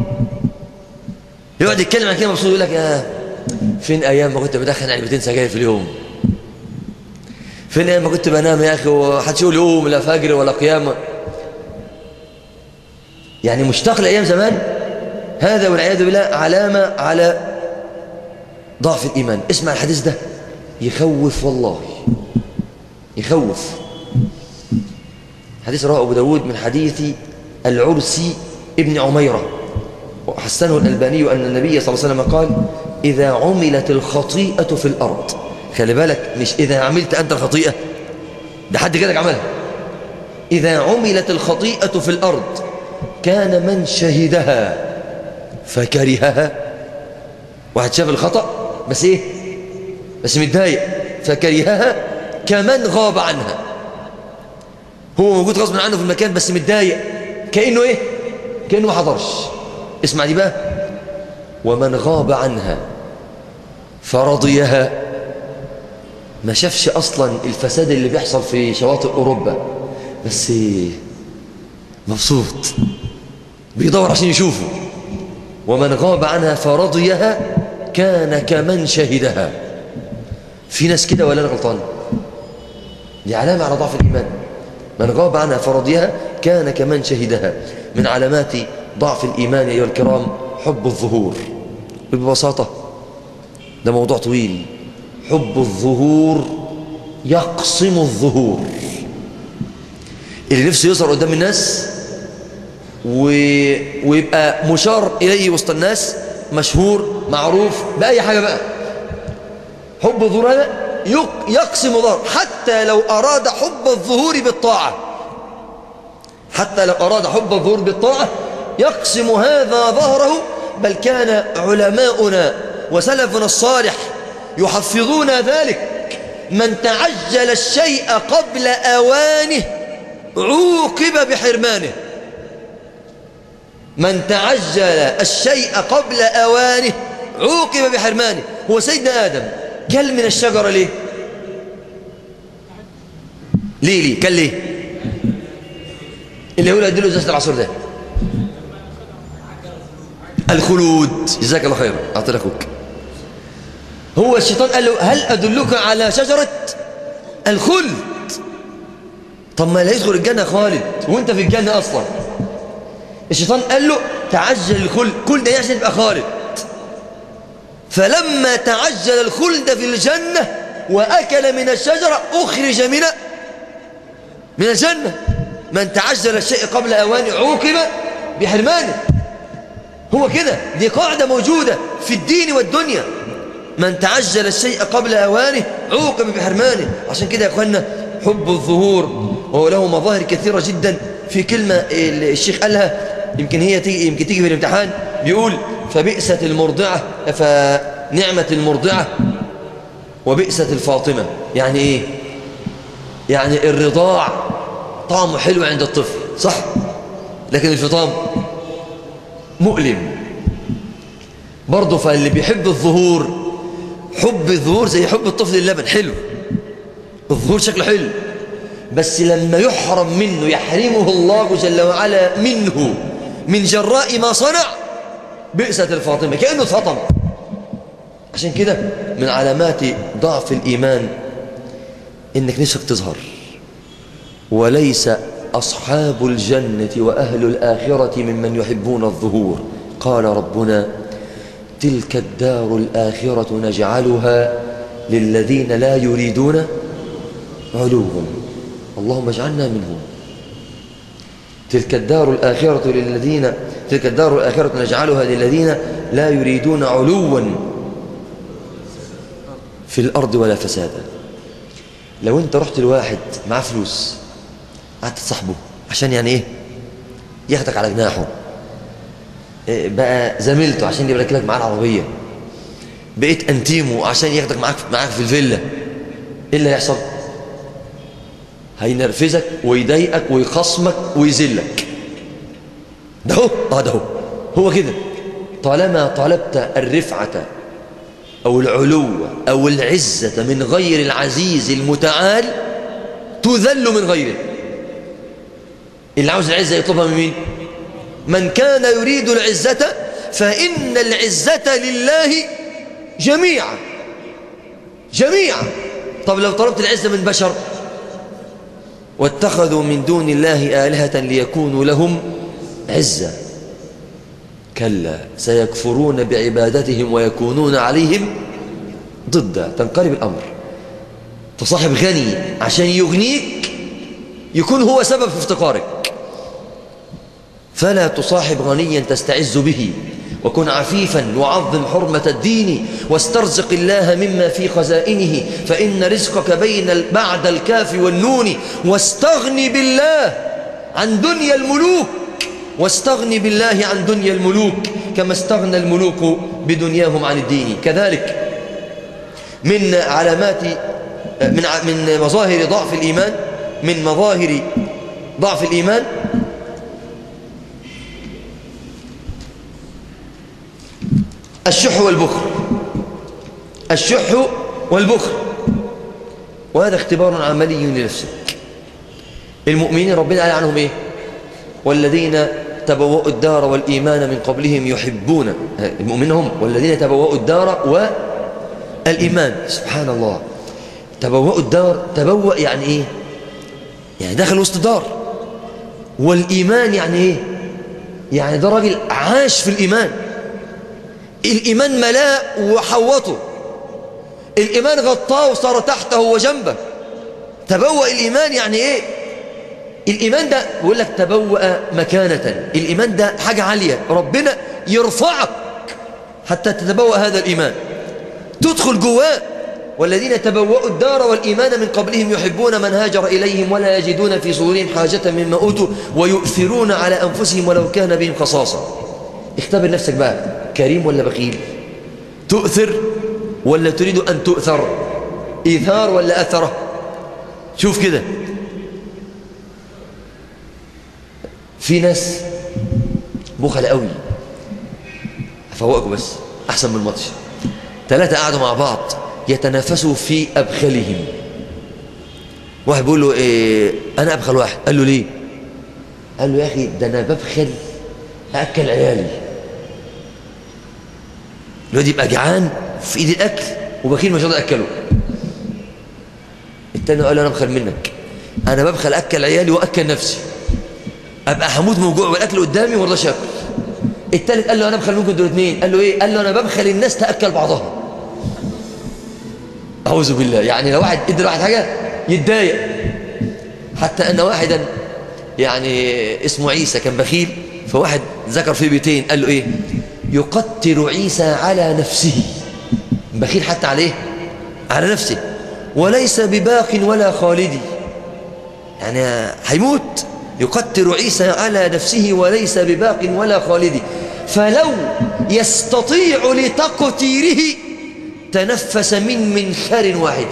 Speaker 1: يقعد يتكلم عن كده مبسوط يقول لك يا فين ايام ما كنت بدخن علبتين سجاير في اليوم فين ايام ما كنت بنام يا اخي وحدش يقول يوم لا فجر ولا قيامه يعني مشتاق لايام زمان هذا والعياذ بالله علامه على ضعف الايمان اسمع الحديث ده يخوف والله يخوف حديث رواه ابو داود من حديث العرسي ابن عميره وحسنه الألباني أن النبي صلى الله عليه وسلم قال إذا عملت الخطيئة في الأرض خلي بالك مش إذا عملت أنت الخطيئة ده حد كده عملها إذا عملت الخطيئة في الأرض كان من شهدها فكرهها واحد شاف الخطأ بس إيه بس متضايق فكرهها كمن غاب عنها هو موجود غصب عنه في المكان بس متضايق كأنه إيه كأنه ما حضرش اسمع دي بقى ومن غاب عنها فرضيها ما شافش أصلا الفساد اللي بيحصل في شواطئ أوروبا بس مبسوط بيدور عشان يشوفه ومن غاب عنها فرضيها كان كمن شهدها في ناس كده ولا أنا غلطان دي علامة على ضعف الإيمان من غاب عنها فرضيها كان كمن شهدها من علامات ضعف الإيمان أيها الكرام حب الظهور ببساطة ده موضوع طويل حب الظهور يقسم الظهور اللي نفسه يظهر قدام الناس و... ويبقى مشار إليه وسط الناس مشهور معروف بأي حاجة بقى حب الظهور هذا يق... يقسم ظهر حتى لو أراد حب الظهور بالطاعة حتى لو أراد حب الظهور بالطاعة يقسم هذا ظهره بل كان علماؤنا وسلفنا الصالح يحفظون ذلك من تعجل الشيء قبل أوانه عوقب بحرمانه من تعجل الشيء قبل أوانه عوقب بحرمانه هو سيدنا آدم كل من الشجرة ليه ليه ليه كل ليه اللي هو له ازازه العصير ده الخلود جزاك الله خيرا أعطي أخوك هو الشيطان قال له هل أدلك على شجرة الخلد طب ما لا يدخل الجنة خالد وانت في الجنة أصلا الشيطان قال له تعجل الخلد كل ده عشان تبقى خالد فلما تعجل الخلد في الجنة وأكل من الشجرة أخرج من من الجنة من تعجل الشيء قبل أوانه عوقب بحرمانه هو كده دي قاعدة موجودة في الدين والدنيا من تعجل الشيء قبل أوانه عوقب بحرمانه عشان كده يا أخوانا حب الظهور وهو له مظاهر كثيرة جدا في كلمة الشيخ قالها يمكن هي تيجي يمكن تيجي في الامتحان بيقول فبئسة المرضعة فنعمة المرضعة وبئسة الفاطمة يعني ايه يعني الرضاع طعمه حلو عند الطفل صح لكن الفطام مؤلم برضه فاللي بيحب الظهور حب الظهور زي حب الطفل اللبن حلو الظهور شكله حلو بس لما يحرم منه يحرمه الله جل وعلا منه من جراء ما صنع بئسة الفاطمة كأنه اتفطم عشان كده من علامات ضعف الإيمان إنك نفسك تظهر وليس أصحاب الجنة وأهل الآخرة ممن يحبون الظهور قال ربنا تلك الدار الآخرة نجعلها للذين لا يريدون علوا اللهم اجعلنا منهم تلك الدار الآخرة للذين تلك الدار الآخرة نجعلها للذين لا يريدون علوا في الأرض ولا فسادا لو انت رحت لواحد معاه فلوس قعدت تصاحبه عشان يعني ايه ياخدك على جناحه إيه بقى زميلته عشان يبارك لك معاه العربية بقيت انتيمه عشان ياخدك معاك معاك في الفيلا ايه اللي هيحصل هينرفزك ويضايقك ويخصمك ويذلك ده هو اه ده هو هو كده طالما طلبت الرفعة أو العلو أو العزة من غير العزيز المتعال تذل من غيره اللي عاوز العزة يطلبها من مين من كان يريد العزة فإن العزة لله جميعا جميعا طب لو طلبت العزة من بشر واتخذوا من دون الله آلهة ليكونوا لهم عزة كلا سيكفرون بعبادتهم ويكونون عليهم ضد تنقلب الأمر تصاحب غني عشان يغنيك يكون هو سبب في افتقارك فلا تصاحب غنيا تستعز به وكن عفيفا وعظم حرمة الدين واسترزق الله مما في خزائنه فإن رزقك بين بعد الكاف والنون واستغني بالله عن دنيا الملوك واستغني بالله عن دنيا الملوك كما استغنى الملوك بدنياهم عن الدين كذلك من علامات من من مظاهر ضعف الإيمان من مظاهر ضعف الإيمان الشح والبخل الشح والبخل وهذا اختبار عملي لنفسك المؤمنين ربنا قال عنهم ايه والذين تبوأوا الدار والإيمان من قبلهم يحبون المؤمنين هم والذين تبوأوا الدار والإيمان سبحان الله تبوأوا الدار تبوأ يعني ايه يعني دخل وسط دار والإيمان يعني ايه يعني ده راجل عاش في الإيمان الإيمان ملاء وحوطه الإيمان غطاه وصار تحته وجنبه تبوأ الإيمان يعني إيه الإيمان ده بيقول لك تبوأ مكانة الإيمان ده حاجة عالية ربنا يرفعك حتى تتبوأ هذا الإيمان تدخل جواه والذين تبوأوا الدار والإيمان من قبلهم يحبون من هاجر إليهم ولا يجدون في صدورهم حاجة مما أوتوا ويؤثرون على أنفسهم ولو كان بهم خصاصة اختبر نفسك بقى كريم ولا بخيل تؤثر ولا تريد أن تؤثر إيثار ولا أثره شوف كده في ناس بخل قوي أفوقكم بس أحسن من الماتش ثلاثة قعدوا مع بعض يتنافسوا في أبخلهم واحد بيقول له إيه أنا أبخل واحد قال له ليه قال له يا أخي ده أنا ببخل أكل عيالي الواد يبقى جعان في ايد الاكل وبخيل مش راضي اكله التاني قال له انا بخل منك انا ببخل اكل عيالي واكل نفسي ابقى هموت من الجوع والاكل قدامي وما رضاش اكل التالت قال له انا بخل منكم دول اثنين قال له ايه قال له انا ببخل الناس تاكل بعضها اعوذ بالله يعني لو واحد ادى واحد حاجه يتضايق حتى ان واحدا يعني اسمه عيسى كان بخيل فواحد ذكر في بيتين قال له ايه يقتل عيسى على نفسه بخيل حتى عليه على نفسه وليس بباق ولا خالدي يعني هيموت يقتل عيسى على نفسه وليس بباق ولا خالدي فلو يستطيع لتقتيره تنفس من منخر واحد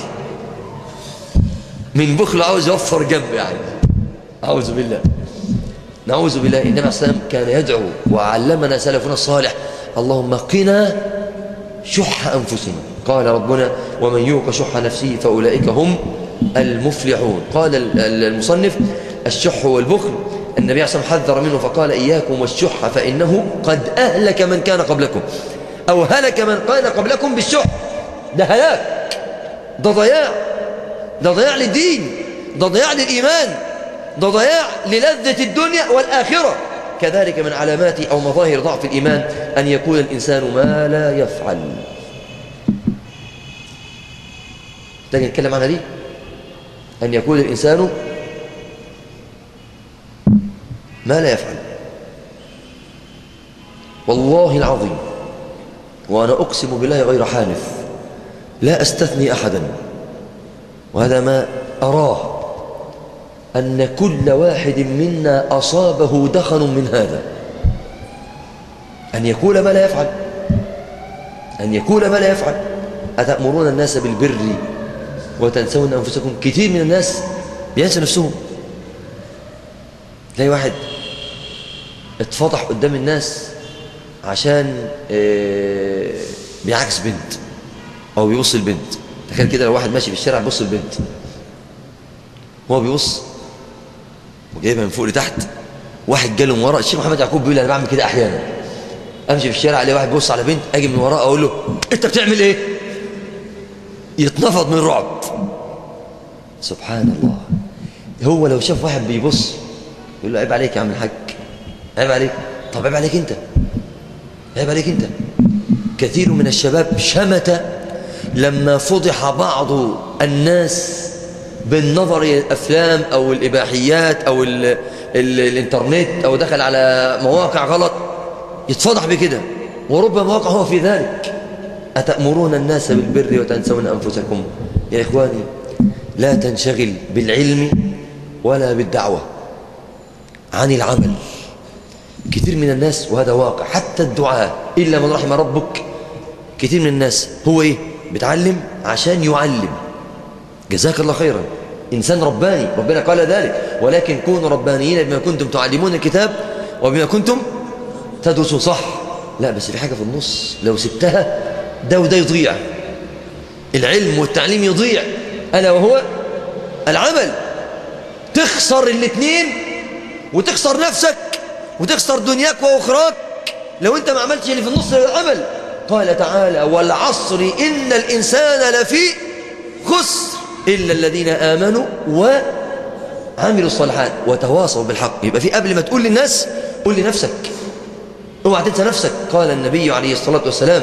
Speaker 1: من بخل عاوز يوفر جنب يعني أعوذ بالله نعوذ بالله النبي عليه السلام كان يدعو وعلمنا سلفنا الصالح اللهم قنا شح أنفسنا قال ربنا ومن يوق شح نفسه فأولئك هم المفلحون قال المصنف الشح والبخل النبي عليه الصلاة والسلام حذر منه فقال إياكم والشح فإنه قد أهلك من كان قبلكم أو هلك من كان قبلكم بالشح ده هلاك ده ضياع ده ضياع للدين ده ضياع للإيمان ده ضياع للذة الدنيا والآخرة كذلك من علامات أو مظاهر ضعف الإيمان أن يكون الإنسان ما لا يفعل ده نتكلم عنها دي أن يكون الإنسان ما لا يفعل والله العظيم وأنا أقسم بالله غير حانف لا أستثني أحدا وهذا ما أراه أن كل واحد منا أصابه دخن من هذا أن يقول ما لا يفعل أن يقول ما لا يفعل أتأمرون الناس بالبر وتنسون أنفسكم كثير من الناس بينسى نفسهم تلاقي واحد اتفضح قدام الناس عشان اه بيعكس بنت أو بيبص البنت تخيل كده لو واحد ماشي في الشارع بيبص البنت هو بيبص وجايبها من فوق لتحت واحد جاله من ورا الشيخ محمد يعقوب بيقول انا بعمل كده احيانا امشي في الشارع الاقي واحد بيبص على بنت اجي من وراه اقول له انت بتعمل ايه يتنفض من رعب سبحان الله هو لو شاف واحد بيبص يقول له عيب عليك يا عم الحاج عيب عليك طب عيب عليك انت عيب عليك انت كثير من الشباب شمت لما فضح بعض الناس بالنظر إلى الأفلام أو الإباحيات أو ال ال الإنترنت أو دخل على مواقع غلط يتفضح بكده وربما وقع هو في ذلك أتأمرون الناس بالبر وتنسون أنفسكم يا إخواني لا تنشغل بالعلم ولا بالدعوة عن العمل كثير من الناس وهذا واقع حتى الدعاء إلا من رحم ربك كثير من الناس هو إيه بتعلم عشان يعلم جزاك الله خيرا إنسان رباني ربنا قال ذلك ولكن كونوا ربانيين بما كنتم تعلمون الكتاب وبما كنتم تدرسون صح لا بس في حاجة في النص لو سبتها ده وده يضيع العلم والتعليم يضيع ألا وهو العمل تخسر الاثنين وتخسر نفسك وتخسر دنياك وأخراك لو أنت ما عملتش اللي في النص للعمل قال تعالى والعصر إن الإنسان لفي خسر إلا الذين آمنوا وعملوا الصالحات وتواصوا بالحق يبقى في قبل ما تقول للناس قول لنفسك اوعى تنسى نفسك قال النبي عليه الصلاة والسلام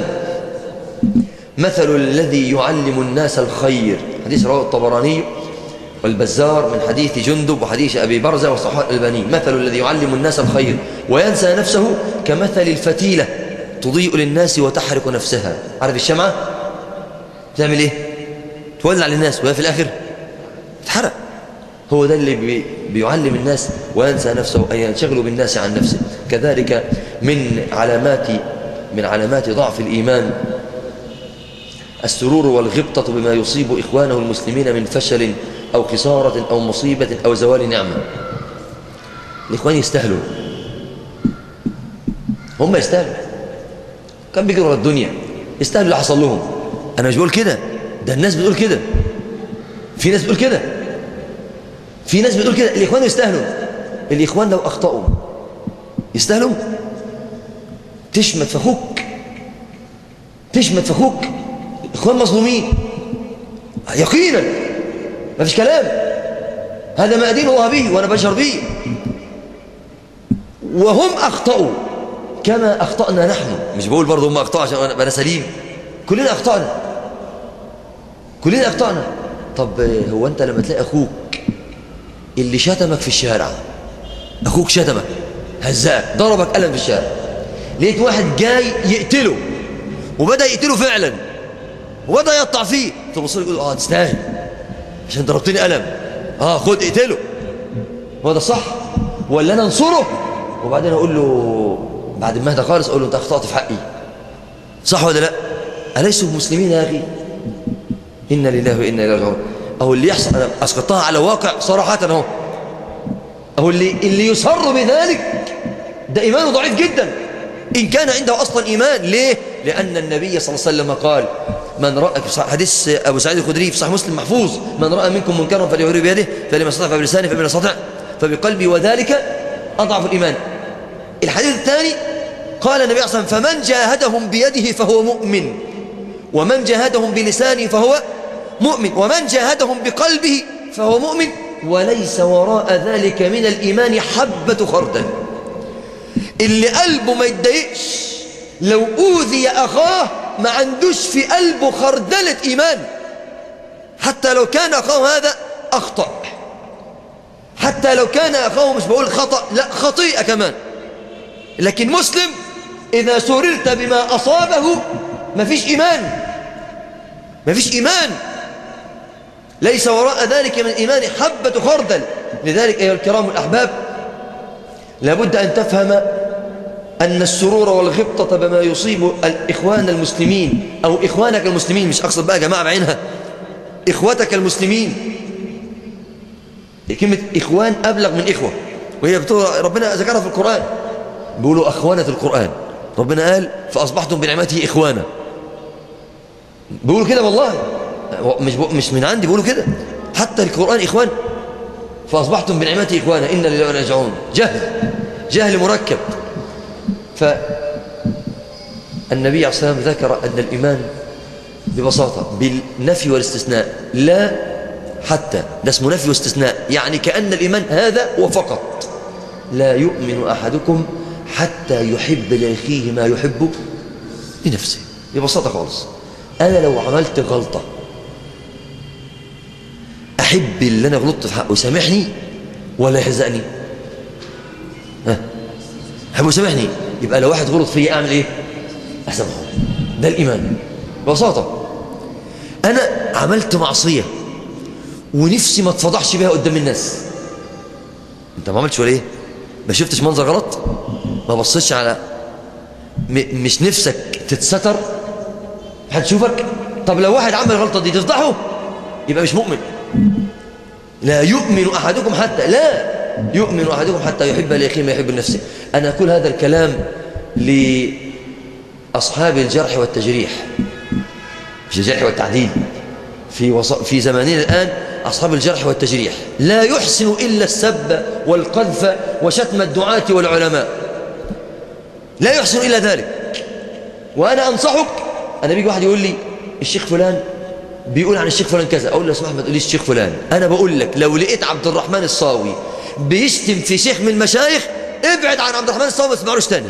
Speaker 1: مثل الذي يعلم الناس الخير حديث رواه الطبراني والبزار من حديث جندب وحديث أبي برزة والصحاح الألباني مثل الذي يعلم الناس الخير وينسى نفسه كمثل الفتيلة تضيء للناس وتحرق نفسها عارف الشمعة تعمل ايه تولع للناس وهي في الآخر تحرق هو ده اللي بي بيعلم الناس وينسى نفسه أن ينشغلوا بالناس عن نفسه كذلك من علامات من علامات ضعف الإيمان السرور والغبطة بما يصيب إخوانه المسلمين من فشل أو خسارة أو مصيبة أو زوال نعمة الإخوان يستاهلوا هم يستاهلوا كان بيجروا الدنيا يستاهلوا اللي حصل لهم أنا مش بقول كده ده الناس بتقول كده في ناس بتقول كده في ناس بتقول كده الإخوان يستاهلوا الإخوان لو أخطأوا يستاهلوا تشمت في أخوك تشمت في أخوك إخوان مظلومين يقينا ما فيش كلام هذا ما أدين الله به وأنا بشر به وهم أخطأوا كما أخطأنا نحن مش بقول برضه هم أخطأوا عشان أنا سليم كلنا أخطأنا كلنا أخطأنا طب هو أنت لما تلاقي أخوك اللي شتمك في الشارع أخوك شتمك هزاك ضربك قلم في الشارع لقيت واحد جاي يقتله وبدأ يقتله فعلا وبدأ يقطع فيه تبص له يقول اه تستاهل عشان ضربتني قلم اه خد اقتله هو ده صح ولا انا انصره وبعدين اقول له بعد ما اهدى خالص اقول له انت اخطأت في حقي صح ولا لا اليسوا مسلمين يا اخي انا لله وانا اليه راجعون اهو اللي يحصل انا اسقطتها على واقع صراحه اهو اهو اللي اللي يصر بذلك ده ايمانه ضعيف جدا ان كان عنده اصلا ايمان ليه لان النبي صلى الله عليه وسلم قال من رأى حديث أبو سعيد الخدري في صحيح مسلم محفوظ من رأى منكم منكرا فليغيره بيده فلما استطاع فبلسانه فبما استطاع فبقلبي وذلك أضعف الإيمان الحديث الثاني قال النبي صلى الله عليه وسلم فمن جاهدهم بيده فهو مؤمن ومن جاهدهم بلسانه فهو مؤمن ومن جاهدهم بقلبه فهو مؤمن وليس وراء ذلك من الإيمان حبة خردل اللي قلبه ما يتضايقش لو أوذي أخاه ما عندوش في قلبه خردلة إيمان حتى لو كان أخاه هذا أخطأ حتى لو كان أخاه مش بقول خطأ لا خطيئة كمان لكن مسلم إذا سررت بما أصابه ما فيش إيمان ما فيش إيمان ليس وراء ذلك من الإيمان حبة خردل لذلك أيها الكرام الأحباب لابد أن تفهم أن السرور والغبطة بما يصيب الإخوان المسلمين أو إخوانك المسلمين مش أقصد بقى جماعة بعينها إخوتك المسلمين كلمة إخوان أبلغ من إخوة وهي بتقول ربنا ذكرها في القرآن بيقولوا أخوانة القرآن ربنا قال فأصبحتم بنعمته إخوانا بيقولوا كده والله مش مش من عندي بيقولوا كده حتى القرآن إخوان فأصبحتم بنعمته إخوانا إن لله راجعون جهل جهل مركب فالنبي عليه الصلاة والسلام ذكر أن الإيمان ببساطة بالنفي والاستثناء لا حتى ده اسمه نفي واستثناء يعني كأن الإيمان هذا وفقط لا يؤمن أحدكم حتى يحب لأخيه ما يحب لنفسه ببساطة خالص أنا لو عملت غلطة أحب اللي أنا غلطت في حقه يسامحني ولا يحزقني ها أحبه يسامحني يبقى لو واحد غلط فيا أعمل إيه أسامحه ده الإيمان ببساطة أنا عملت معصية ونفسي ما اتفضحش بيها قدام الناس انت ما عملتش ولا ايه ما شفتش منظر غلط ما بصيتش على م... مش نفسك تتستر هتشوفك طب لو واحد عمل الغلطه دي تفضحه يبقى مش مؤمن لا يؤمن احدكم حتى لا يؤمن احدكم حتى يحب لاخيه ما يحب لنفسه انا اقول هذا الكلام لاصحاب الجرح والتجريح مش الجرح والتعديل في وص... في زماننا الان أصحاب الجرح والتجريح لا يحسن إلا السب والقذف وشتم الدعاة والعلماء لا يحسن إلا ذلك وأنا أنصحك أنا بيجي واحد يقول لي الشيخ فلان بيقول عن الشيخ فلان كذا أقول له اسمح ما تقوليش الشيخ فلان أنا بقول لك لو لقيت عبد الرحمن الصاوي بيشتم في شيخ من المشايخ ابعد عن عبد الرحمن الصاوي ما تسمعلوش تاني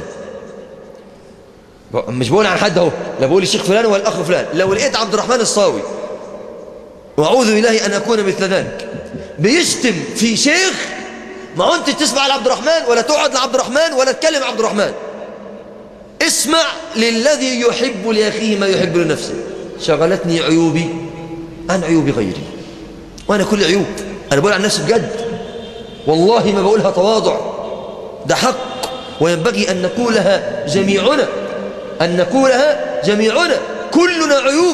Speaker 1: مش بقول عن حد اهو لا بقول الشيخ فلان ولا الاخ فلان لو لقيت عبد الرحمن الصاوي واعوذ بالله ان اكون مثل ذلك بيشتم في شيخ ما انت تسمع لعبد الرحمن ولا تقعد لعبد الرحمن ولا تكلم عبد الرحمن اسمع للذي يحب لاخيه ما يحب لنفسه شغلتني عيوبي عن عيوب غيري وانا كل عيوب انا بقول عن نفسي بجد والله ما بقولها تواضع ده حق وينبغي ان نقولها جميعنا ان نقولها جميعنا كلنا عيوب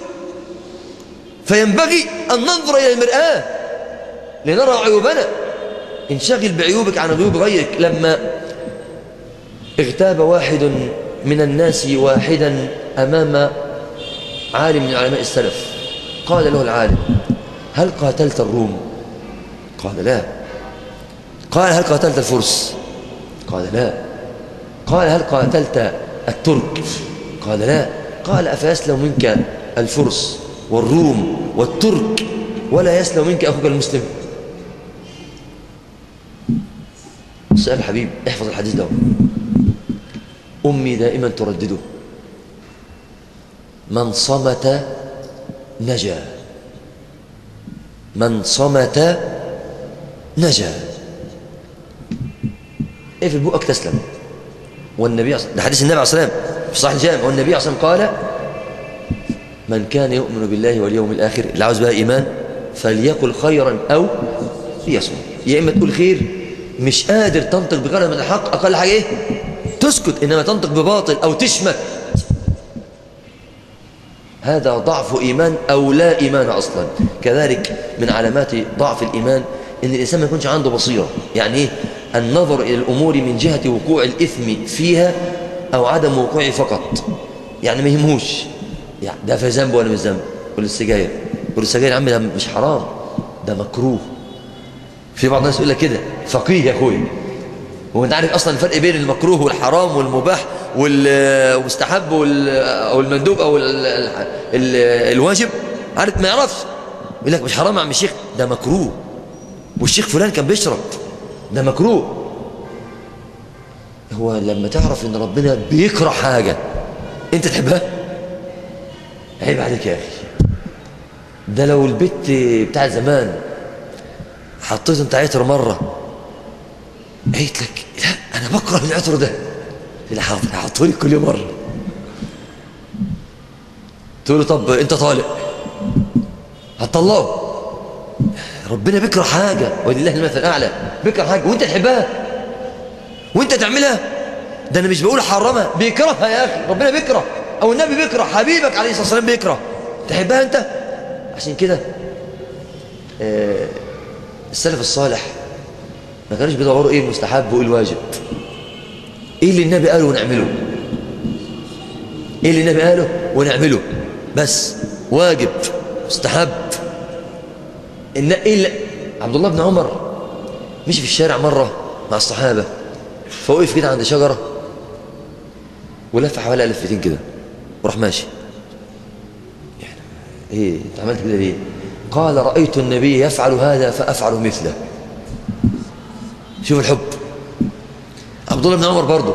Speaker 1: فينبغي أن ننظر إلى المرآة لنرى عيوبنا انشغل بعيوبك عن عيوب غيرك لما اغتاب واحد من الناس واحدا أمام عالم من علماء السلف قال له العالم هل قاتلت الروم قال لا قال هل قاتلت الفرس قال لا قال هل قاتلت الترك قال لا قال أفيسلم منك الفرس والروم والترك ولا يسلم منك أخوك المسلم السؤال حبيب احفظ الحديث ده أمي دائما تردده من صمت نجا من صمت نجا ايه في بقك تسلم والنبي ده حديث النبي عليه الصلاه والسلام في صحيح الجامع والنبي عليه الصلاه والسلام قال من كان يؤمن بالله واليوم الآخر اللي عاوز بقى إيمان فليقل خيرا أو ليصمت يا إما تقول خير مش قادر تنطق بغير من الحق أقل حاجة إيه تسكت إنما تنطق بباطل أو تشمت هذا ضعف إيمان أو لا إيمان أصلا كذلك من علامات ضعف الإيمان إن الإنسان ما يكونش عنده بصيرة يعني إيه النظر إلى الأمور من جهة وقوع الإثم فيها أو عدم وقوعه فقط يعني ما يهموش يعني ده في ذنب ولا مش ذنب قول السجاير قول السجاير يا عم ده مش حرام ده مكروه في بعض الناس يقول لك كده فقيه يا اخويا هو انت عارف اصلا الفرق بين المكروه والحرام والمباح والمستحب او المندوب او ال ال ال الواجب عارف ما يعرفش يقول لك مش حرام يا عم الشيخ ده مكروه والشيخ فلان كان بيشرب ده مكروه هو لما تعرف ان ربنا بيكره حاجه انت تحبها عيب عليك يا أخي ده لو البت بتاع زمان حطيت انت عطر مرة قالت لك لا انا بكره العطر ده لا حطه لي كل مرة تقول له طب انت طالق هتطلقه ربنا بيكره حاجة ولله المثل الأعلى بيكره حاجة وانت تحبها وانت تعملها ده انا مش بقول حرمها بيكرهها يا اخي ربنا بيكره او النبي بيكره حبيبك عليه الصلاة والسلام بيكره تحبها انت عشان كده آه السلف الصالح ما كانوش بيدوروا ايه المستحب وايه الواجب ايه اللي النبي قاله ونعمله ايه اللي النبي قاله ونعمله بس واجب مستحب إن إيه اللي عبد الله بن عمر مشي في الشارع مرة مع الصحابة فوقف كده عند شجرة ولف حوالي لفتين كده وراح ماشي يعني ايه انت عملت كده ليه قال رأيت النبي يفعل هذا فأفعل مثله شوف الحب عبد الله بن عمر برضه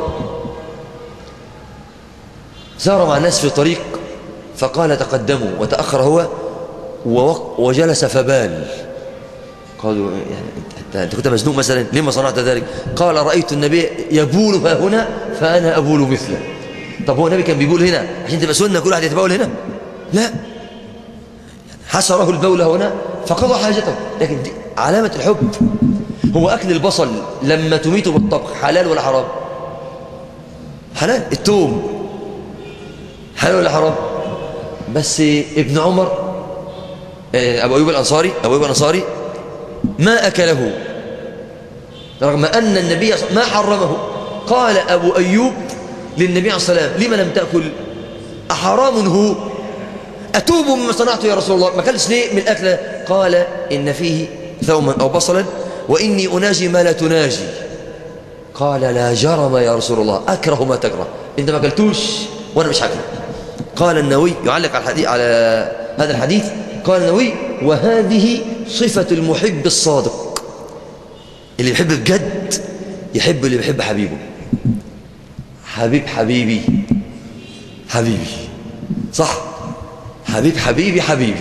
Speaker 1: سار مع الناس في طريق فقال تقدموا وتأخر هو وجلس فبال قالوا يعني أنت كنت مزنوق مثلا لما صنعت ذلك قال رأيت النبي يبول ها هنا فأنا أبول مثله طب هو النبي كان بيقول هنا عشان تبقى سنة كل واحد يتبول هنا لا حسره البول هنا فقضى حاجته لكن دي علامة الحب هو أكل البصل لما تميته بالطبخ حلال ولا حرام حلال التوم حلال ولا حرام بس ابن عمر أبو أيوب الأنصاري أبو أيوب الأنصاري ما أكله رغم أن النبي ما حرمه قال أبو أيوب للنبي عليه الصلاة والسلام لما لم تأكل أحرام هو أتوب مما صنعته يا رسول الله ما كلش ليه من الأكل قال إن فيه ثوما أو بصلا وإني أناجي ما لا تناجي قال لا جرم يا رسول الله أكره ما تكره أنت ما قلتوش وأنا مش هكره قال النووي يعلق على الحديث على هذا الحديث قال النووي وهذه صفة المحب الصادق اللي يحب بجد يحب اللي بيحب حبيبه حبيب حبيبي حبيبي صح حبيب حبيبي حبيبي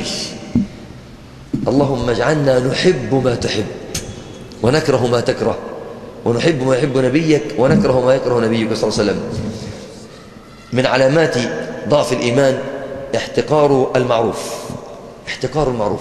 Speaker 1: اللهم اجعلنا نحب ما تحب ونكره ما تكره ونحب ما يحب نبيك ونكره ما يكره نبيك صلى الله عليه وسلم من علامات ضعف الإيمان احتقار المعروف احتقار المعروف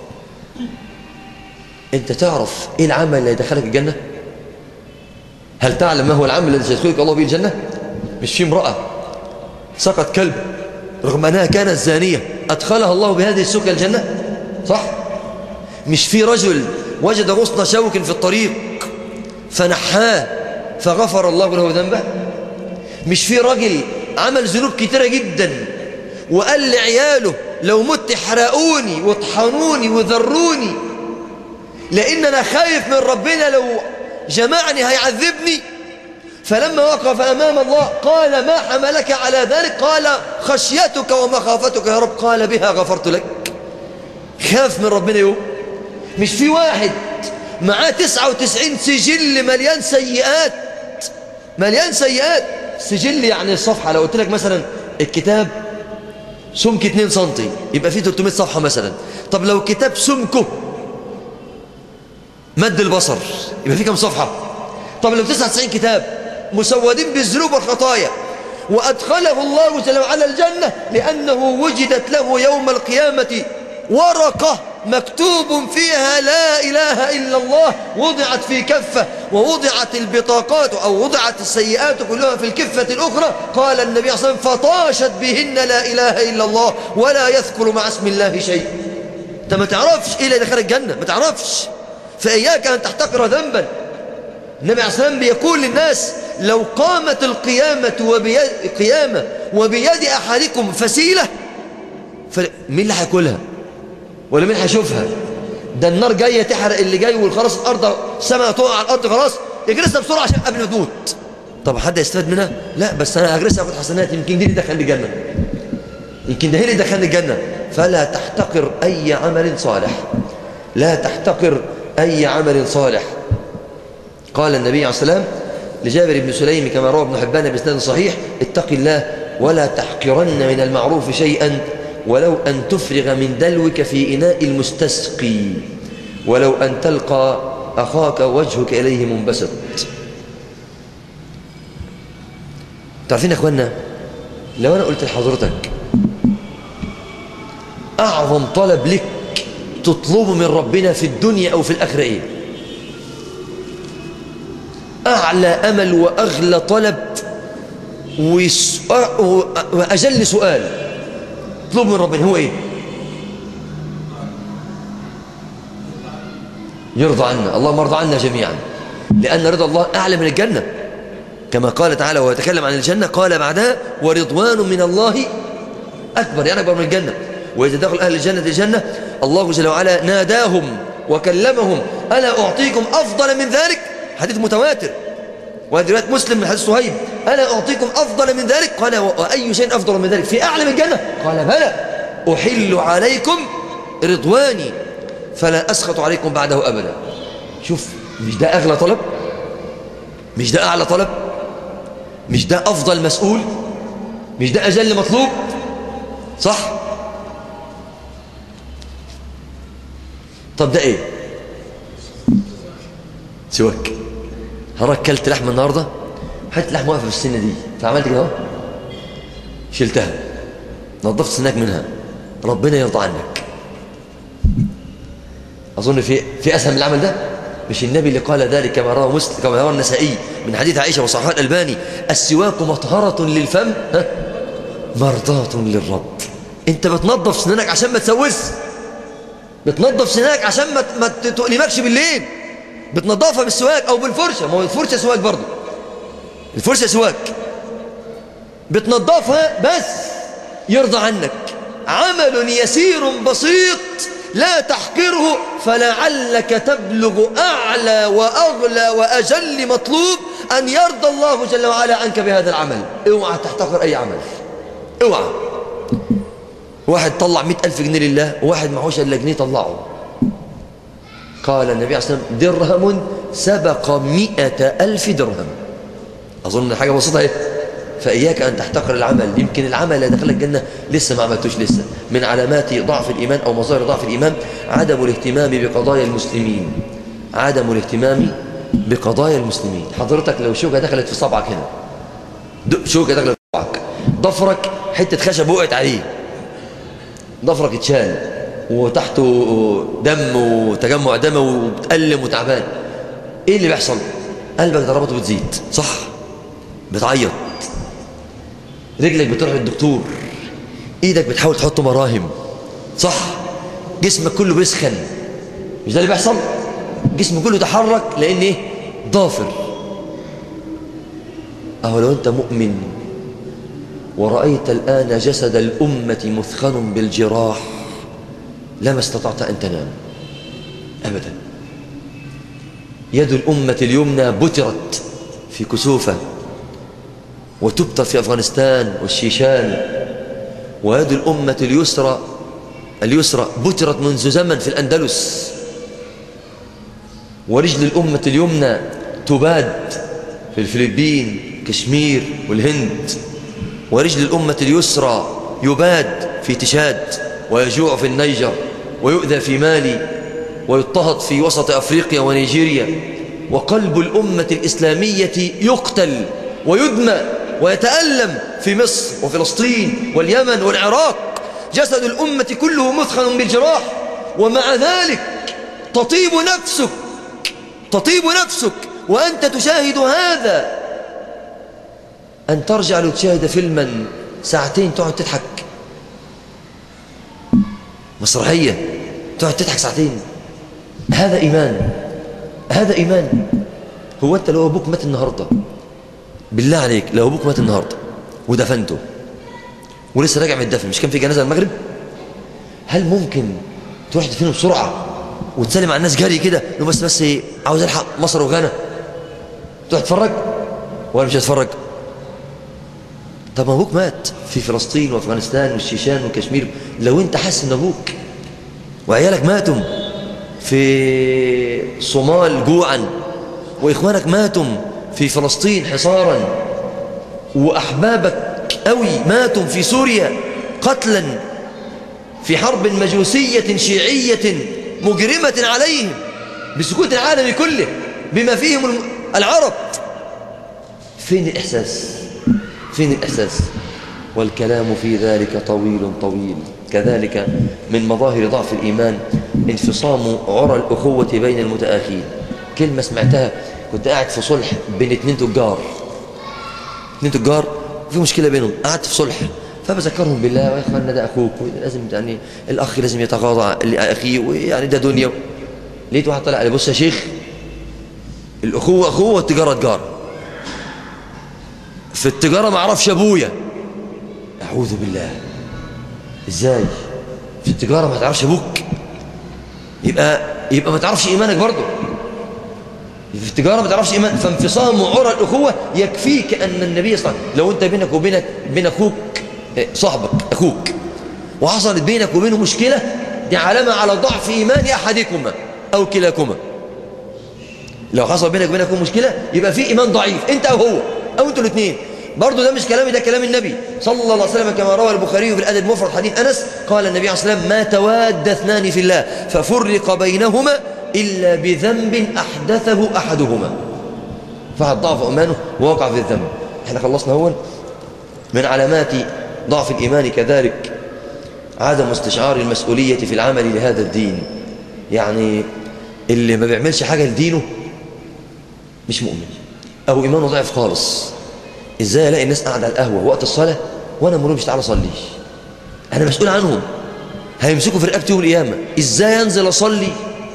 Speaker 1: انت تعرف ايه العمل اللي يدخلك الجنة هل تعلم ما هو العمل الذي سيدخلك الله به الجنة مش في امرأة سقط كلب رغم أنها كانت زانية أدخلها الله بهذه السكة الجنة صح مش في رجل وجد غصن شوك في الطريق فنحاه فغفر الله له ذنبه مش في رجل عمل ذنوب كتيرة جدا وقال لعياله لو مت احرقوني واطحنوني وذروني لأن أنا خايف من ربنا لو جمعني هيعذبني فلما وقف أمام الله قال ما حملك على ذلك قال خشيتك ومخافتك يا رب قال بها غفرت لك خاف من ربنا يوم مش في واحد معاه 99 سجل مليان سيئات مليان سيئات سجل يعني الصفحة لو قلت لك مثلا الكتاب سمك 2 سنتي يبقى فيه 300 صفحة مثلا طب لو كتاب سمكه مد البصر يبقى فيه كم صفحة طب لو 99 كتاب مسودين بالذنوب والخطايا وأدخله الله جل وعلا الجنة لأنه وجدت له يوم القيامة ورقة مكتوب فيها لا إله إلا الله وضعت في كفة ووضعت البطاقات أو وضعت السيئات كلها في الكفة الأخرى قال النبي صلى الله عليه وسلم فطاشت بهن لا إله إلا الله ولا يذكر مع اسم الله شيء أنت ما تعرفش إيه اللي دخل الجنة ما تعرفش فإياك أن تحتقر ذنبا النبي عليه الصلاة والسلام بيقول للناس لو قامت القيامة وبيد قيامة وبيد أحدكم فسيلة فمين اللي هياكلها ولا مين هيشوفها ده النار جاية تحرق اللي جاي والخلاص الأرض السماء تقع على الأرض خلاص اجلسها بسرعة عشان قبل ما تموت طب حد يستفاد منها لا بس أنا أجلسها أخذ حسنات يمكن دي اللي دخلني الجنة يمكن ده هي اللي دخلني الجنة فلا تحتقر أي عمل صالح لا تحتقر أي عمل صالح قال النبي عليه السلام لجابر بن سليم كما روى ابن حبان بإسناد صحيح اتق الله ولا تحقرن من المعروف شيئا ولو أن تفرغ من دلوك في إناء المستسقي ولو أن تلقى أخاك وجهك إليه منبسط تعرفين يا أخوانا لو أنا قلت لحضرتك أعظم طلب لك تطلبه من ربنا في الدنيا أو في الآخرة إيه أعلى أمل وأغلى طلب وأجل سؤال اطلب من ربنا هو إيه يرضى عنا اللهم ارضى عنا جميعا لأن رضا الله أعلى من الجنة كما قال تعالى وهو يتكلم عن الجنة قال بعدها ورضوان من الله أكبر يعني أكبر من الجنة وإذا دخل أهل الجنة الجنة الله جل وعلا ناداهم وكلمهم ألا أعطيكم أفضل من ذلك حديث متواتر وهذه رواية مسلم من حديث صهيب ألا أعطيكم أفضل من ذلك قال وأي شيء أفضل من ذلك في أعلى من الجنة قال بلى أحل عليكم رضواني فلا أسخط عليكم بعده أبدا شوف مش ده أغلى طلب مش ده أعلى طلب مش ده أفضل مسؤول مش ده أجل مطلوب صح طب ده ايه سواك هراك كلت لحمه النهارده حته لحمه واقفه في السنه دي فعملت كده اهو شلتها نظفت سناك منها ربنا يرضى عنك اظن في في اسهل من العمل ده مش النبي اللي قال ذلك كما روى مسلم كما روى النسائي من حديث عائشه وصححه الالباني السواك مطهره للفم ها مرضاه للرب انت بتنظف سنانك عشان ما تسوس بتنظف سنانك عشان ما ما تؤلمكش بالليل بتنظفها بالسواك او بالفرشه ما هو الفرشه سواك برضه الفرشه سواك بتنظفها بس يرضى عنك عمل يسير بسيط لا تحقره فلعلك تبلغ أعلى وأغلى وأجل مطلوب أن يرضى الله جل وعلا عنك بهذا العمل اوعى تحتقر أي عمل اوعى واحد طلع مئة ألف جنيه لله وواحد معهوش إلا جنيه طلعه قال النبي عليه الصلاة والسلام درهم سبق مئة ألف درهم أظن حاجة بسيطة اهي فإياك أن تحتقر العمل يمكن العمل اللي دخل الجنة لسه ما عملتوش لسه من علامات ضعف الإيمان أو مظاهر ضعف الإيمان عدم الاهتمام بقضايا المسلمين عدم الاهتمام بقضايا المسلمين حضرتك لو شوكة دخلت في صبعك هنا شوكة دخلت في صبعك ضفرك حتة خشب وقعت عليه ضفرك اتشال وتحته دم وتجمع دم وبتألم وتعبان ايه اللي بيحصل قلبك ضرباته بتزيد صح بتعيط رجلك بتروح للدكتور ايدك بتحاول تحط مراهم صح جسمك كله بيسخن مش ده اللي بيحصل جسمك كله يتحرك لان ايه ضافر اهو لو انت مؤمن ورأيت الآن جسد الأمة مثخن بالجراح لما استطعت أن تنام أبدا يد الأمة اليمنى بترت في كسوفة وتبتر في أفغانستان والشيشان ويد الأمة اليسرى اليسرى بترت منذ زمن في الأندلس ورجل الأمة اليمنى تباد في الفلبين كشمير والهند ورجل الأمة اليسرى يباد في تشاد ويجوع في النيجر ويؤذى في مالي ويضطهد في وسط أفريقيا ونيجيريا وقلب الأمة الإسلامية يقتل ويدمى ويتألم في مصر وفلسطين واليمن والعراق جسد الأمة كله مثخن بالجراح ومع ذلك تطيب نفسك تطيب نفسك وأنت تشاهد هذا أن ترجع لتشاهد فيلما ساعتين تقعد تضحك مسرحية تقعد تضحك ساعتين هذا إيمان هذا إيمان هو أنت لو أبوك مات النهاردة بالله عليك لو أبوك مات النهاردة ودفنته ولسه راجع من الدفن مش كان في جنازة المغرب هل ممكن تروح تدفنه بسرعة وتسلم على الناس جري كده بس بس عاوز الحق مصر وغانا تروح تتفرج ولا مش هتتفرج طب ما ابوك مات في فلسطين وافغانستان والشيشان وكشمير لو انت حاسس ان ابوك وعيالك ماتوا في صومال جوعا واخوانك ماتوا في فلسطين حصارا واحبابك قوي ماتوا في سوريا قتلا في حرب مجوسية شيعية مجرمة عليهم بسكوت العالم كله بما فيهم العرب فين الإحساس فين الإحساس والكلام في ذلك طويل طويل كذلك من مظاهر ضعف الإيمان انفصام عرى الأخوة بين المتآخين كلمة سمعتها كنت قاعد في صلح بين اتنين تجار اتنين تجار في مشكلة بينهم قعدت في صلح فبذكرهم بالله يا اخوانا ده اخوك لازم يعني الاخ لازم يتغاضى لاخيه ويعني ده دنيا لقيت واحد طلع قال بص يا شيخ الاخوه اخوه والتجاره تجاره في التجاره ما اعرفش ابويا اعوذ بالله ازاي في التجاره ما تعرفش ابوك يبقى يبقى ما تعرفش ايمانك برضه في التجارة ما تعرفش إيمان فانفصام عرى الأخوة يكفيك أن النبي صلى الله عليه وسلم لو أنت بينك وبينك بين أخوك صاحبك أخوك وحصلت بينك وبينه مشكلة دي علامة على ضعف إيمان أحدكما أو كلاكما لو حصل بينك وبين أخوك مشكلة يبقى في إيمان ضعيف أنت أو هو أو أنتوا الاثنين برضه ده مش كلامي ده كلام النبي صلى الله عليه وسلم كما روى البخاري في الأدب المفرد حديث أنس قال النبي عليه الصلاة والسلام ما تواد اثنان في الله ففرق بينهما إلا بذنب أحدثه أحدهما فهد ضعف إيمانه ووقع في الذنب احنا خلصنا هون من علامات ضعف الإيمان كذلك عدم استشعار المسؤولية في العمل لهذا الدين يعني اللي ما بيعملش حاجة لدينه مش مؤمن أو إيمانه ضعف خالص إزاي ألاقي الناس قاعدة على القهوة وقت الصلاة وأنا مرور مش تعالى صلي أنا مسؤول عنهم هيمسكوا في رقبتي يوم القيامة إزاي أنزل أصلي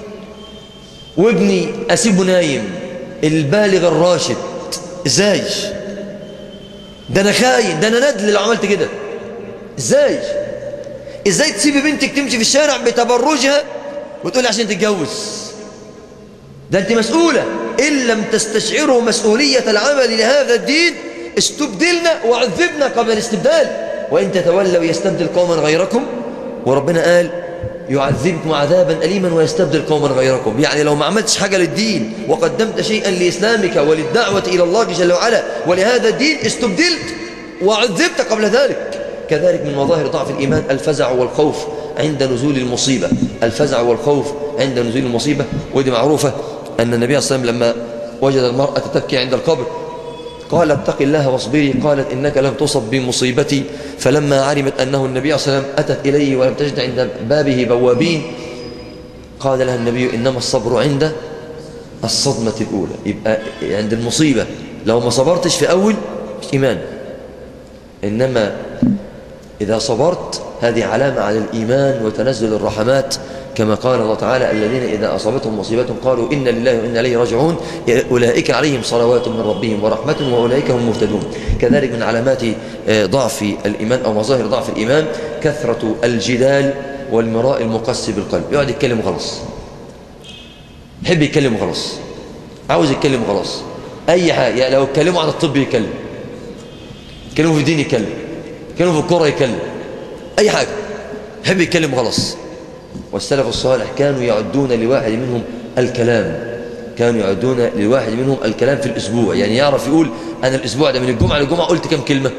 Speaker 1: وابني أسيبه نايم البالغ الراشد إزاي ده أنا خاين ده أنا ندل لو عملت كده إزاي إزاي تسيبي بنتك تمشي في الشارع بتبرجها وتقولي عشان تتجوز ده أنت مسؤولة إن لم تستشعروا مسؤولية العمل لهذا الدين استبدلنا وعذبنا قبل الاستبدال وإن تتولوا يستبدل قوما غيركم وربنا قال يعذبكم عذابا أليما ويستبدل قوما غيركم يعني لو ما عملتش حاجة للدين وقدمت شيئا لإسلامك وللدعوة إلى الله جل وعلا ولهذا الدين استبدلت وعذبت قبل ذلك كذلك من مظاهر ضعف الإيمان الفزع والخوف عند نزول المصيبة الفزع والخوف عند نزول المصيبة ودي معروفة أن النبي صلى الله عليه وسلم لما وجد المرأة تبكي عند القبر قال اتق الله واصبري قالت إنك لم تصب بمصيبتي فلما علمت أنه النبي صلى الله عليه وسلم أتت إليه ولم تجد عند بابه بوابين قال لها النبي إنما الصبر عند الصدمة الأولى يبقى عند المصيبة لو ما صبرتش في أول مش إيمان إنما إذا صبرت هذه علامة على الإيمان وتنزل الرحمات كما قال الله تعالى الذين إذا أصابتهم مصيبة قالوا إن لله وإنا إليه راجعون أولئك عليهم صلوات من ربهم ورحمة وأولئك هم مهتدون كذلك من علامات ضعف الإيمان أو مظاهر ضعف الإيمان كثرة الجدال والمراء المقسي بالقلب يقعد يتكلم وخلاص يحب يتكلم وخلاص عاوز يتكلم وخلاص أي حاجة يعني لو اتكلموا عن الطب يتكلم يتكلموا في الدين يتكلم يتكلموا في الكرة يتكلم أي حاجة يحب يتكلم وخلاص والسلف الصالح كانوا يعدون لواحد منهم الكلام كانوا يعدون لواحد منهم الكلام في الأسبوع يعني يعرف يقول أنا الأسبوع ده من الجمعة للجمعة قلت كم كلمة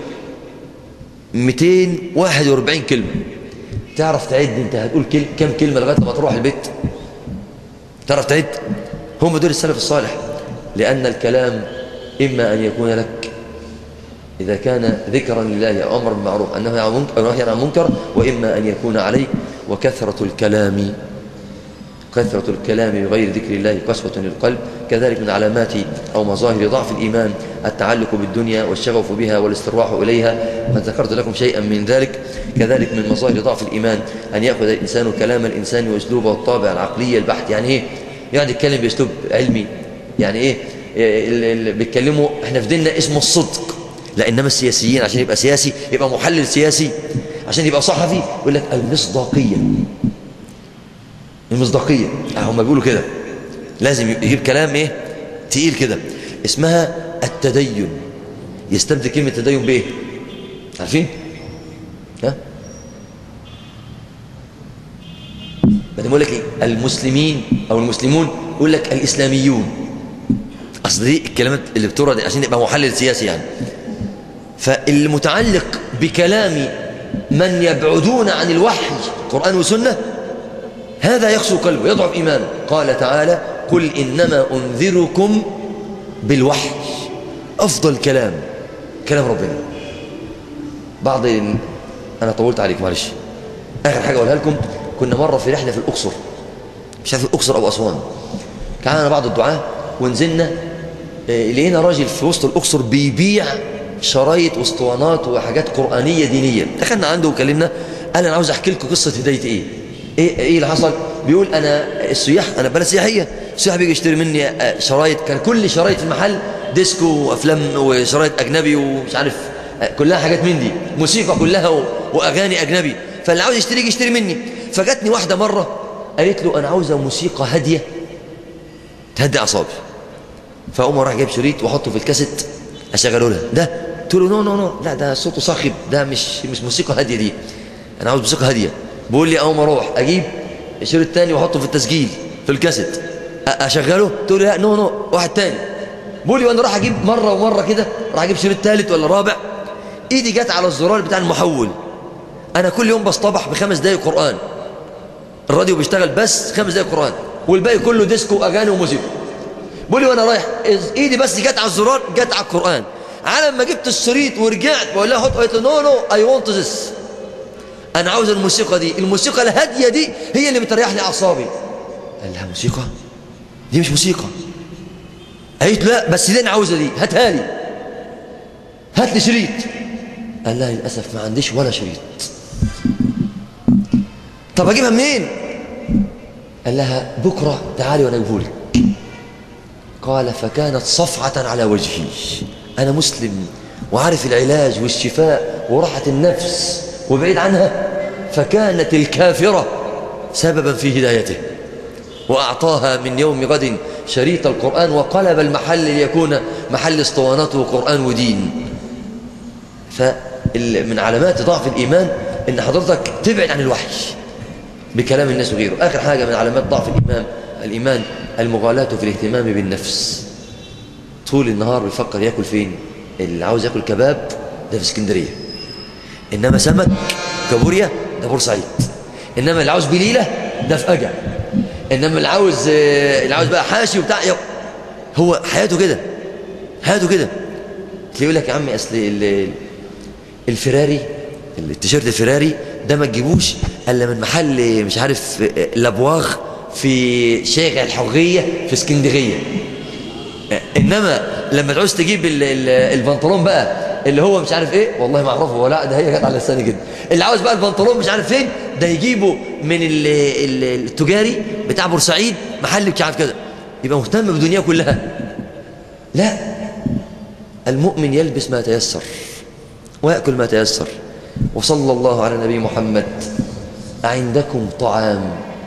Speaker 1: 241 كلمة تعرف تعد انت هتقول كل... كم كلمة لغاية ما تروح البيت تعرف تعد هم دول السلف الصالح لأن الكلام إما أن يكون لك إذا كان ذكرا لله أو أمر بالمعروف أنه نهي عن منكر وإما أن يكون عليك وكثرة الكلام كثرة الكلام بغير ذكر الله قسوة للقلب كذلك من علامات أو مظاهر ضعف الإيمان التعلق بالدنيا والشغف بها والاسترواح إليها قد ذكرت لكم شيئا من ذلك كذلك من مظاهر ضعف الإيمان أن يأخذ الإنسان كلام الإنسان وأسلوبه والطابع العقلية البحث يعني إيه؟ يعني يتكلم بأسلوب علمي يعني إيه اللي بيتكلموا إحنا في ديننا اسمه الصدق لا إنما السياسيين عشان يبقى سياسي يبقى محلل سياسي عشان يبقى صحفي يقول لك المصداقية المصداقية هم بيقولوا كده لازم يجيب كلام ايه تقيل كده اسمها التدين يستبدل كلمة تدين بايه عارفين ها بدل يقول لك ايه المسلمين او المسلمون يقول لك الاسلاميون اصل دي الكلمات اللي بتورد عشان يبقى محلل سياسي يعني فالمتعلق بكلام من يبعدون عن الوحي قرآن وسنة هذا يخشو قلبه يضعف إيمانه قال تعالى قل إنما أنذركم بالوحي أفضل كلام كلام ربنا بعض أنا طولت عليك معلش آخر حاجة أقولها لكم كنا مرة في رحلة في الأقصر مش عارف الأقصر أو أسوان كان أنا بعض الدعاة ونزلنا لقينا راجل في وسط الأقصر بيبيع شرايط واسطوانات وحاجات قرآنية دينية دخلنا عنده وكلمنا قال أنا عاوز أحكي لكم قصة هداية إيه إيه, إيه اللي حصل بيقول أنا السياح أنا بلد سياحية السياح بيجي يشتري مني شرايط كان كل شرايط في المحل ديسكو وأفلام وشرايط أجنبي ومش عارف كلها حاجات من دي موسيقى كلها وأغاني أجنبي فاللي عاوز يشتري يجي يشتري مني فجاتني واحدة مرة قالت له أنا عاوزة موسيقى هادية تهدي أعصابي فأقوم راح جايب شريط وأحطه في الكاسيت أشغله لها ده قلت له نو نو نو لا ده صوته صاخب ده مش مش موسيقى هادية دي أنا عاوز موسيقى هادية بيقول لي أقوم أروح أجيب شريط تاني وأحطه في التسجيل في الكاسيت أشغله تقول لي لا نو نو واحد تاني بيقول لي وأنا راح أجيب مرة ومرة كده راح أجيب شريط تالت ولا رابع إيدي جت على الزرار بتاع المحول أنا كل يوم بصطبح بخمس دقايق قرآن الراديو بيشتغل بس خمس دقايق قرآن والباقي كله ديسكو وأغاني وموسيقى بقول لي وانا رايح ايدي بس جت على الزرار جت على القران على ما جبت الشريط ورجعت بقول لها حط قالت نو نو اي ونت ذس انا عاوز الموسيقى دي الموسيقى الهاديه دي هي اللي بتريح لي اعصابي قال لها موسيقى دي مش موسيقى قالت لا بس دي انا عاوزها دي هاتها لي هات لي شريط قال لها للاسف ما عنديش ولا شريط طب اجيبها منين قال لها بكره تعالي وانا اجيبهولك قال فكانت صفعة على وجهي أنا مسلم وعارف العلاج والشفاء وراحة النفس وبعيد عنها فكانت الكافرة سببا في هدايته وأعطاها من يوم غد شريط القرآن وقلب المحل ليكون محل اسطوانات وقرآن ودين فمن علامات ضعف الإيمان إن حضرتك تبعد عن الوحي بكلام الناس وغيره آخر حاجة من علامات ضعف الإيمان الإيمان المغالاة في الاهتمام بالنفس طول النهار بيفكر ياكل فين اللي عاوز ياكل كباب ده في اسكندرية إنما سمك كابوريا ده بورسعيد إنما اللي عاوز بليلة ده في أجا إنما اللي عاوز اللي عاوز بقى حاشي وبتاع هو حياته كده حياته كده تلاقيه يقول لك يا عمي أصل الفراري التيشيرت الفراري ده ما تجيبوش الا من محل مش عارف لابواغ في شارع الحريه في اسكندريه انما لما تعوز تجيب البنطلون بقى اللي هو مش عارف ايه والله ما اعرفه ولا ده هي جت على لساني كده اللي عاوز بقى البنطلون مش عارف فين ده يجيبه من التجاري بتاع بورسعيد محل مش عارف كده يبقى مهتم بدنياه كلها لا المؤمن يلبس ما تيسر ويأكل ما تيسر وصلى الله على نبي محمد أعندكم طعام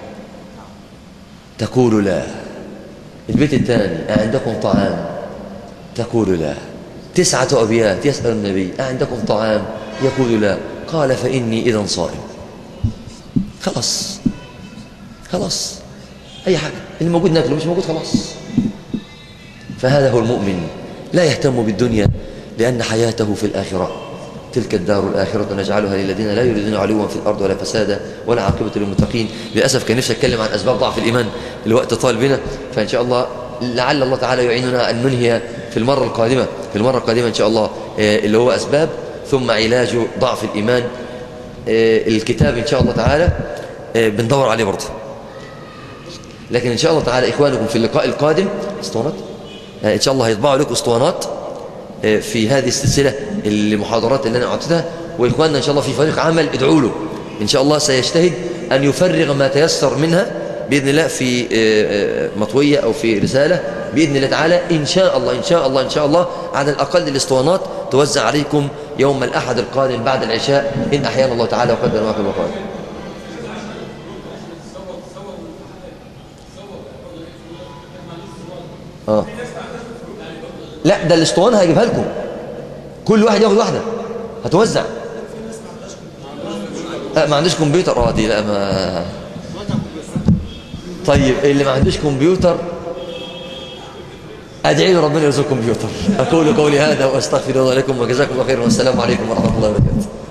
Speaker 1: تقول لا البيت الثاني أعندكم طعام تقول لا تسعة أبيات يسأل النبي أعندكم طعام يقول لا قال فإني إذا صائم خلاص خلاص أي حاجة اللي موجود ناكله مش موجود خلاص فهذا هو المؤمن لا يهتم بالدنيا لأن حياته في الآخرة تلك الدار الآخرة نجعلها للذين لا يريدون علوا في الأرض ولا فسادا ولا عاقبة للمتقين للأسف كان نفسي أتكلم عن أسباب ضعف الإيمان الوقت طال بنا فإن شاء الله لعل الله تعالى يعيننا أن ننهي في المرة القادمة في المرة القادمة إن شاء الله اللي هو أسباب ثم علاج ضعف الإيمان الكتاب إن شاء الله تعالى بندور عليه برضه لكن إن شاء الله تعالى إخوانكم في اللقاء القادم اسطوانات إن شاء الله هيطبعوا لكم اسطوانات في هذه السلسلة المحاضرات اللي أنا أعطيتها وإخواننا إن شاء الله في فريق عمل ادعوا له إن شاء الله سيجتهد أن يفرغ ما تيسر منها بإذن الله في مطوية أو في رسالة بإذن الله تعالى إن شاء الله إن شاء الله إن شاء الله على الأقل الاسطوانات توزع عليكم يوم الأحد القادم بعد العشاء إن أحيانا الله تعالى وقدر ما في الوقائع آه. لا ده الاسطوانه هجيبها لكم كل واحد ياخد واحده هتوزع لا ما عندوش كمبيوتر اه دي لا ما طيب اللي ما عندوش كمبيوتر ادعي له ربنا يرزقكم كمبيوتر اقول قولي هذا واستغفر الله لكم وجزاكم الله خيرا والسلام عليكم ورحمه الله وبركاته